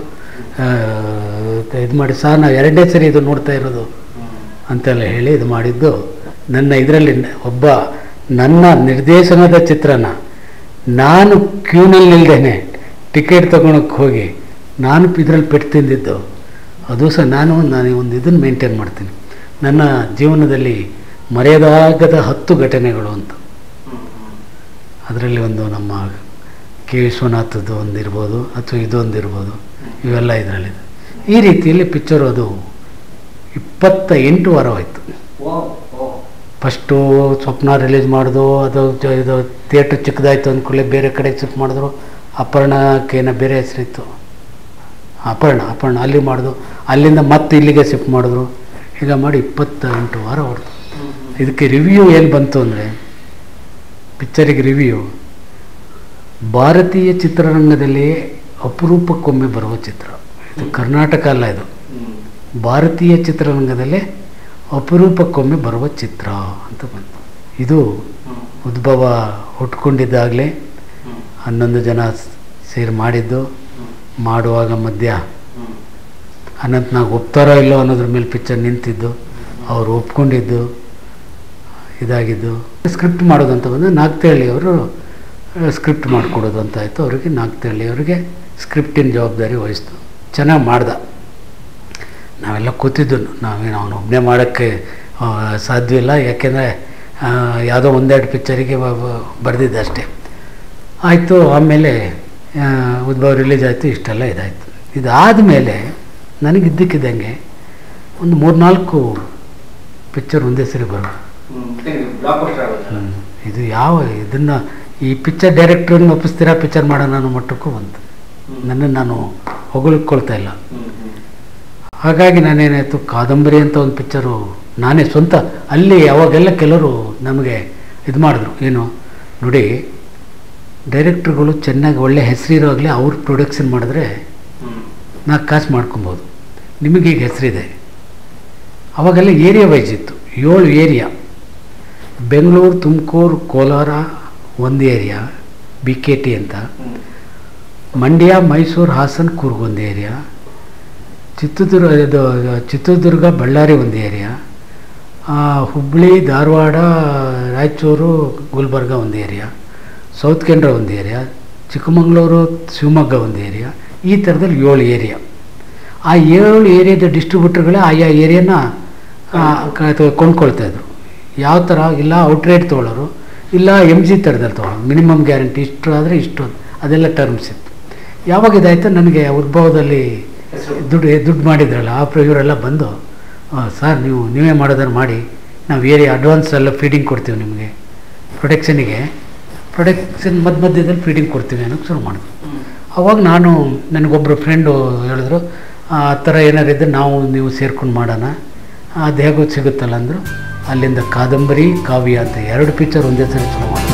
ಇದು ಮಾಡಿ ಸರ್ ನಾವು ಎರಡನೇ ಸರಿ ಇದು ನೋಡ್ತಾ ಇರೋದು ಹ್ಮ್. ಅಂತೆಲ್ಲ ಹೇಳಿ ಇದು ಮಾಡಿದ್ದು ನನ್ನ ಇದರಲ್ಲಿ ಒಬ್ಬ ನನ್ನ ನಿರ್ದೇಶನದ ಚಿತ್ರನ ನಾನು ಕ್ಯೂನಲ್ಲಿ ನಿಲ್ದೇನೆ ಟಿಕೆಟ್ ತಗೊಳಕ್ಕೆ ಹೋಗಿ ನಾನು ಇದರಲ್ಲಿ ಪೆಟ್ಟು ತಿಂದಿದ್ದು ಅದು ಸಹ ನಾನು ನಾನು ಒಂದು ಇದನ್ನು ಮೇಂಟೈನ್ ಮಾಡ್ತೀನಿ ನನ್ನ ಜೀವನದಲ್ಲಿ ಮರೆಯದಾಗದ ಹತ್ತು ಘಟನೆಗಳು ಅಂತ ಹ್ಮ್. ಹ್ಮ್. ಅದರಲ್ಲಿ ಒಂದು ನಮ್ಮ ಕೆ ವಿಶ್ವನಾಥದ್ದು ಒಂದು ಇರ್ಬೋದು ಅಥವಾ ಇದೊಂದು ಇರ್ಬೋದು ಇವೆಲ್ಲ ಇದರಲ್ಲಿದೆ ಈ ರೀತಿಯಲ್ಲಿ ಪಿಕ್ಚರು ಅದು ಇಪ್ಪತ್ತ ಎಂಟು ವಾರ ಹೋಯ್ತು ಓ ಓ ಫಸ್ಟು ಸ್ವಪ್ನ ರಿಲೀಸ್ ಮಾಡಿದ್ರು ಅದು ಜ- ಇದು ಥಿಯೇಟ್ರ್ ಚಿಕ್ಕದಾಯ್ತು ಅಂದ್ಕೊಳ್ಳಿ ಬೇರೆ ಕಡೆ ಶಿಫ್ಟ್ ಮಾಡಿದ್ರು ಅಪರ್ಣಕ್ಕೇನೋ ಬೇರೆ ಹೆಸರಿತ್ತು ಅಪರ್ಣ ಅಪರ್ಣ ಅಲ್ಲಿ ಮಾಡಿದ್ರು ಅಲ್ಲಿಂದ ಮತ್ತೆ ಇಲ್ಲಿಗೆ ಶಿಫ್ಟ್ ಮಾಡಿದ್ರು ಹೀಗೆ ಮಾಡಿ ಇಪ್ಪತ್ತ ಎಂಟು ವಾರ ಹೊಡ್ತು ಹ್ಮ್ ಹ್ಮ್ ಇದಕ್ಕೆ ರಿವ್ಯೂ ಏನು ಬಂತು ಅಂದರೆ ಪಿಕ್ಚರಿಗೆ ರಿವ್ಯೂ ಭಾರತೀಯ ಚಿತ್ರರಂಗದಲ್ಲಿ ಅಪರೂಪಕ್ಕೊಮ್ಮೆ ಬರುವ ಚಿತ್ರ ಇದು ಕರ್ನಾಟಕ ಅಲ್ಲ ಇದು ಹ್ಮ್ ಭಾರತೀಯ ಚಿತ್ರರಂಗದಲ್ಲೇ ಅಪರೂಪಕ್ಕೊಮ್ಮೆ ಬರುವ ಚಿತ್ರ ಅಂತ ಬಂತು ಇದು ಹ್ಮ್ ಉದ್ಭವ ಹುಟ್ಕೊಂಡಿದ್ದಾಗಲೇ ಹ್ಮ್ ಹನ್ನೊಂದು ಜನ ಸ್- ಸೇರಿ ಮಾಡಿದ್ದು ಹ್ಮ್ ಮಾಡುವಾಗ ಮಧ್ಯ ಹ್ಮ್ ಅನಂತನಾಗ್ ಒಪ್ತಾರೋ ಇಲ್ಲೋ ಅನ್ನೋದ್ರ ಮೇಲೆ ಪಿಕ್ಚರ್ ನಿಂತಿದ್ದು ಅವ್ರು ಒಪ್ಕೊಂಡಿದ್ದು ಇದಾಗಿದ್ದು ಸ್ಕ್ರಿಪ್ಟ್ ಮಾಡೋದು ಅಂತ ಬಂದು ನಾಗ್ತಹಳ್ಳಿ ಅವರು ಸ್ಕ್ರಿಪ್ಟ್ ಮಾಡಿಕೊಡೋದು ಅಂತ ಆಯಿತು ಅವರಿಗೆ ನಾಗ್ತಹಳ್ಳಿ ಅವರಿಗೆ ಸ್ಕ್ರಿಪ್ಟಿನ ಜವಾಬ್ದಾರಿ ವಹಿಸ್ತು ಚೆನ್ನಾಗಿ ಮಾಡ್ದ ನಾವೆಲ್ಲ ಕೂತಿದ್ದು ನಾವೇನು ಅವನು ಒಬ್ಬನೇ ಮಾಡೋಕ್ಕೆ ಆ, ಸಾಧ್ಯವಿಲ್ಲ ಯಾಕೆಂದರೆ ಯಾವುದೋ ಒಂದೆರಡು ಪಿಕ್ಚರಿಗೆ ಬರೆದಿದ್ದೆ ಅಷ್ಟೇ ಆಯಿತು ಆಮೇಲೆ ಆ, ಉದ್ಭವ ರಿಲೀಸ್ ಆಯಿತು ಇಷ್ಟೆಲ್ಲ ಇದಾಯಿತು ಇದಾದಮೇಲೆ ನನಗಿದ್ದಕ್ಕಿದ್ದಂಗೆ ಒಂದು ಮೂರ್ನಾಲ್ಕು ಪಿಕ್ಚರ್ ಒಂದೇ ಸರಿ ಬರೋದು ಹ್ಮ್ ಬ್ಲಾಕ್ ಬಸ್ಟರ್ ಆಗೋದಲ್ಲ ಹ್ಮ್. ಇದು ಯಾವ ಇದನ್ನು ಈ ಪಿಕ್ಚರ್ ಡೈರೆಕ್ಟ್ರನ್ನ ಒಪ್ಪಿಸ್ತೀರಾ ಪಿಕ್ಚರ್ ಮಾಡೋಣ ಅನ್ನೋ ಮಟ್ಟಕ್ಕೂ ಬಂತು ಹ್ಮ್ ನನ್ನನ್ನು ನಾನು ಹೊಗಳ್ಕೊಳ್ತಾ ಇಲ್ಲ ಹ್ಮ್ ಹ್ಮ್ ಹಾಗಾಗಿ ನಾನೇನಾಯಿತು ಕಾದಂಬರಿ ಅಂತ ಒಂದು ಪಿಕ್ಚರು ನಾನೇ ಸ್ವಂತ ಅಲ್ಲಿ ಅವಾಗೆಲ್ಲ ಕೆಲವರು ನಮಗೆ ಇದು ಮಾಡಿದ್ರು ಏನು ನೋಡಿ ಡೈರೆಕ್ಟ್ರುಗಳು ಚೆನ್ನಾಗಿ ಒಳ್ಳೆ ಹೆಸರಿರೋವಾಗಲೇ ಅವ್ರು ಪ್ರೊಡಕ್ಷನ್ ಮಾಡಿದ್ರೆ ಹ್ಮ್ ನಾಲ್ಕು ಕಾಸು ಮಾಡ್ಕೊಬೋದು ನಿಮಗೆ ಈಗ ಹೆಸರಿದೆ ಅವಾಗೆಲ್ಲ ಏರಿಯಾ ವೈಸ್ ಇತ್ತು ಏಳು ಏರಿಯಾ ಬೆಂಗಳೂರು ತುಮಕೂರು ಕೋಲಾರ ಒಂದು ಏರಿಯಾ ಬಿ ಕೆ ಟಿ ಅಂತ ಹ್ಮ್ ಮಂಡ್ಯ ಮೈಸೂರು ಹಾಸನ ಕೂರ್ಗ್ ಒಂದು ಏರಿಯಾ ಚಿತ್ರದುರ್ಗ ಇದು ಚಿತ್ರದುರ್ಗ ಬಳ್ಳಾರಿ ಒಂದು ಏರಿಯಾ ಆ, ಹುಬ್ಬಳ್ಳಿ ಧಾರವಾಡ ರಾಯಚೂರು ಗುಲ್ಬರ್ಗ ಒಂದು ಏರಿಯಾ ಸೌತ್ ಕೆನರಾ ಒಂದು ಏರಿಯಾ ಚಿಕ್ಕಮಗಳೂರು ಶಿವಮೊಗ್ಗ ಒಂದು ಏರಿಯಾ ಈ ಥರದಲ್ಲಿ ಏಳು ಏರಿಯಾ ಆ ಏಳು ಏರಿಯಾದ ಡಿಸ್ಟ್ರಿಬ್ಯೂಟರ್ಗಳೇ ಆಯಾ ಏರಿಯಾನ ಕೊಂಡ್ಕೊಳ್ತಾ ಇದ್ರು ಯಾವ ಥರ ಇಲ್ಲ ಔಟ್ರೇಟ್ ತೊಗೊಳ್ಳೋರು ಇಲ್ಲ ಎಮ್ ಜಿ ಥರದಲ್ಲಿ ತೊಗೊಳ್ಳೋರು ಮಿನಿಮಮ್ ಗ್ಯಾರಂಟಿ ಇಷ್ಟು ಆದರೆ ಇಷ್ಟು ಅಂತ. ಅದೆಲ್ಲ ಟರ್ಮ್ಸ್ ಇತ್ತು ಯಾವಾಗ ಇದಾಯಿತು ನನಗೆ ಉದ್ಭವದಲ್ಲಿ ಹೆಸರು ದುಡ್ಡು ದುಡ್ಡು ಮಾಡಿದ್ರಲ್ಲ ಆ ಪ್ರ- ಇವರೆಲ್ಲ ಬಂದು ಸರ್ ನೀವು ನೀವೇ ಮಾಡೋದನ್ನು ಮಾಡಿ ನಾವು ಏರಿಯಾ ಅಡ್ವಾನ್ಸ್ ಎಲ್ಲ ಫೀಡಿಂಗ್ ಕೊಡ್ತೀವಿ ನಿಮಗೆ ಪ್ರೊಟೆಕ್ಷನಿಗೆ ಪ್ರೊಟೆಕ್ಷನ್ ಮಧ್ಯ ಮಧ್ಯದಲ್ಲಿ ಫೀಡಿಂಗ್ ಕೊಡ್ತೀವಿ ಅನ್ನೋಕ್ಕೆ ಶುರು ಮಾಡಿದ್ರು ಹ್ಮ್ ಅವಾಗ ನಾನು ನನಗೊಬ್ಬರು ಫ್ರೆಂಡು ಹೇಳಿದ್ರು ಆ ಥರ ಏನಾರು ಇದ್ದರೆ ನಾವು ನೀವು ಸೇರ್ಕೊಂಡು ಮಾಡೋಣ ಅದು ಹೇಗೋ ಸಿಗುತ್ತಲ್ಲ ಅಂದರು ಅಲ್ಲಿಂದ ಕಾದಂಬರಿ ಕಾವ್ಯ ಅಂತ ಎರಡು ಪಿಕ್ಚರ್ ಒಂದೇ ಸರಿ ಶುರು ಮಾಡಿದ್ರು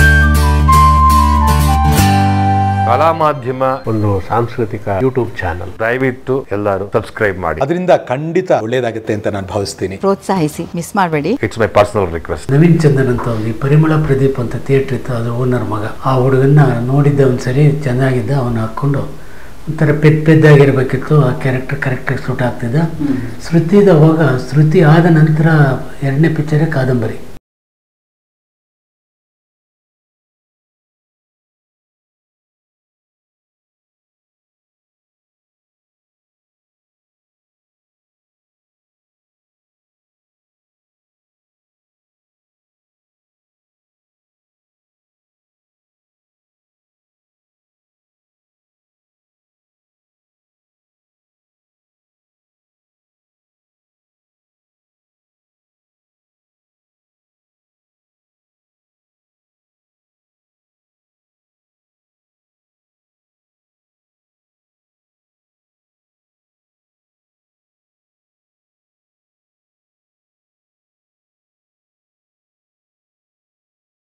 ಕಲಾ ಮಾಧ್ಯಮ ಒಂದು ಸಾಂಸ್ಕೃತಿಕ ಯೂಟ್ಯೂಬ್ ಚಾನಲ್ ದಯವಿಟ್ಟು ಎಲ್ಲರೂ ಸಬ್ಸ್ಕ್ರೈಬ್ ಮಾಡಿ ಅದರಿಂದ ಖಂಡಿತ ಒಳ್ಳೇದಾಗುತ್ತೆ ಅಂತ ನಾನು ಭಾವಿಸ್ತೀನಿ ಪ್ರೋತ್ಸಾಹಿಸಿ ಮಿಸ್ ಮಾಡಬೇಡಿ it's my personal request Naveen Chandan ಅಂತ ಒಂದು ಈ ಪರಿಮಳ ಪ್ರದೀಪ್ ಅಂತ ಥಿಯೇಟ್ರ್ ಇತ್ತು ಅದ್ರ ಓನರ್ ಮಗ ಆ ಹುಡುಗನ್ನ ನೋಡಿದ್ದೆ ಒಂದ್ಸರಿ ಚೆನ್ನಾಗಿದ್ದ ಅವನ್ನ ಹಾಕ್ಕೊಂಡು ಒಂಥರ ಪೆದ್ ಪೆದ್ದಾಗಿರ್ಬೇಕಿತ್ತು ಆ ಕ್ಯಾರೆಕ್ಟರ್ ಕರೆಕ್ಟಾಗಿ ಸೂಟ್ ಆಗ್ತಿದ್ದ ಶ್ರುತಿದ ಅವಾಗ ಶ್ರುತಿ ಆದ ನಂತರ ಎರಡನೇ ಪಿಕ್ಚರೇ ಕಾದಂಬರಿ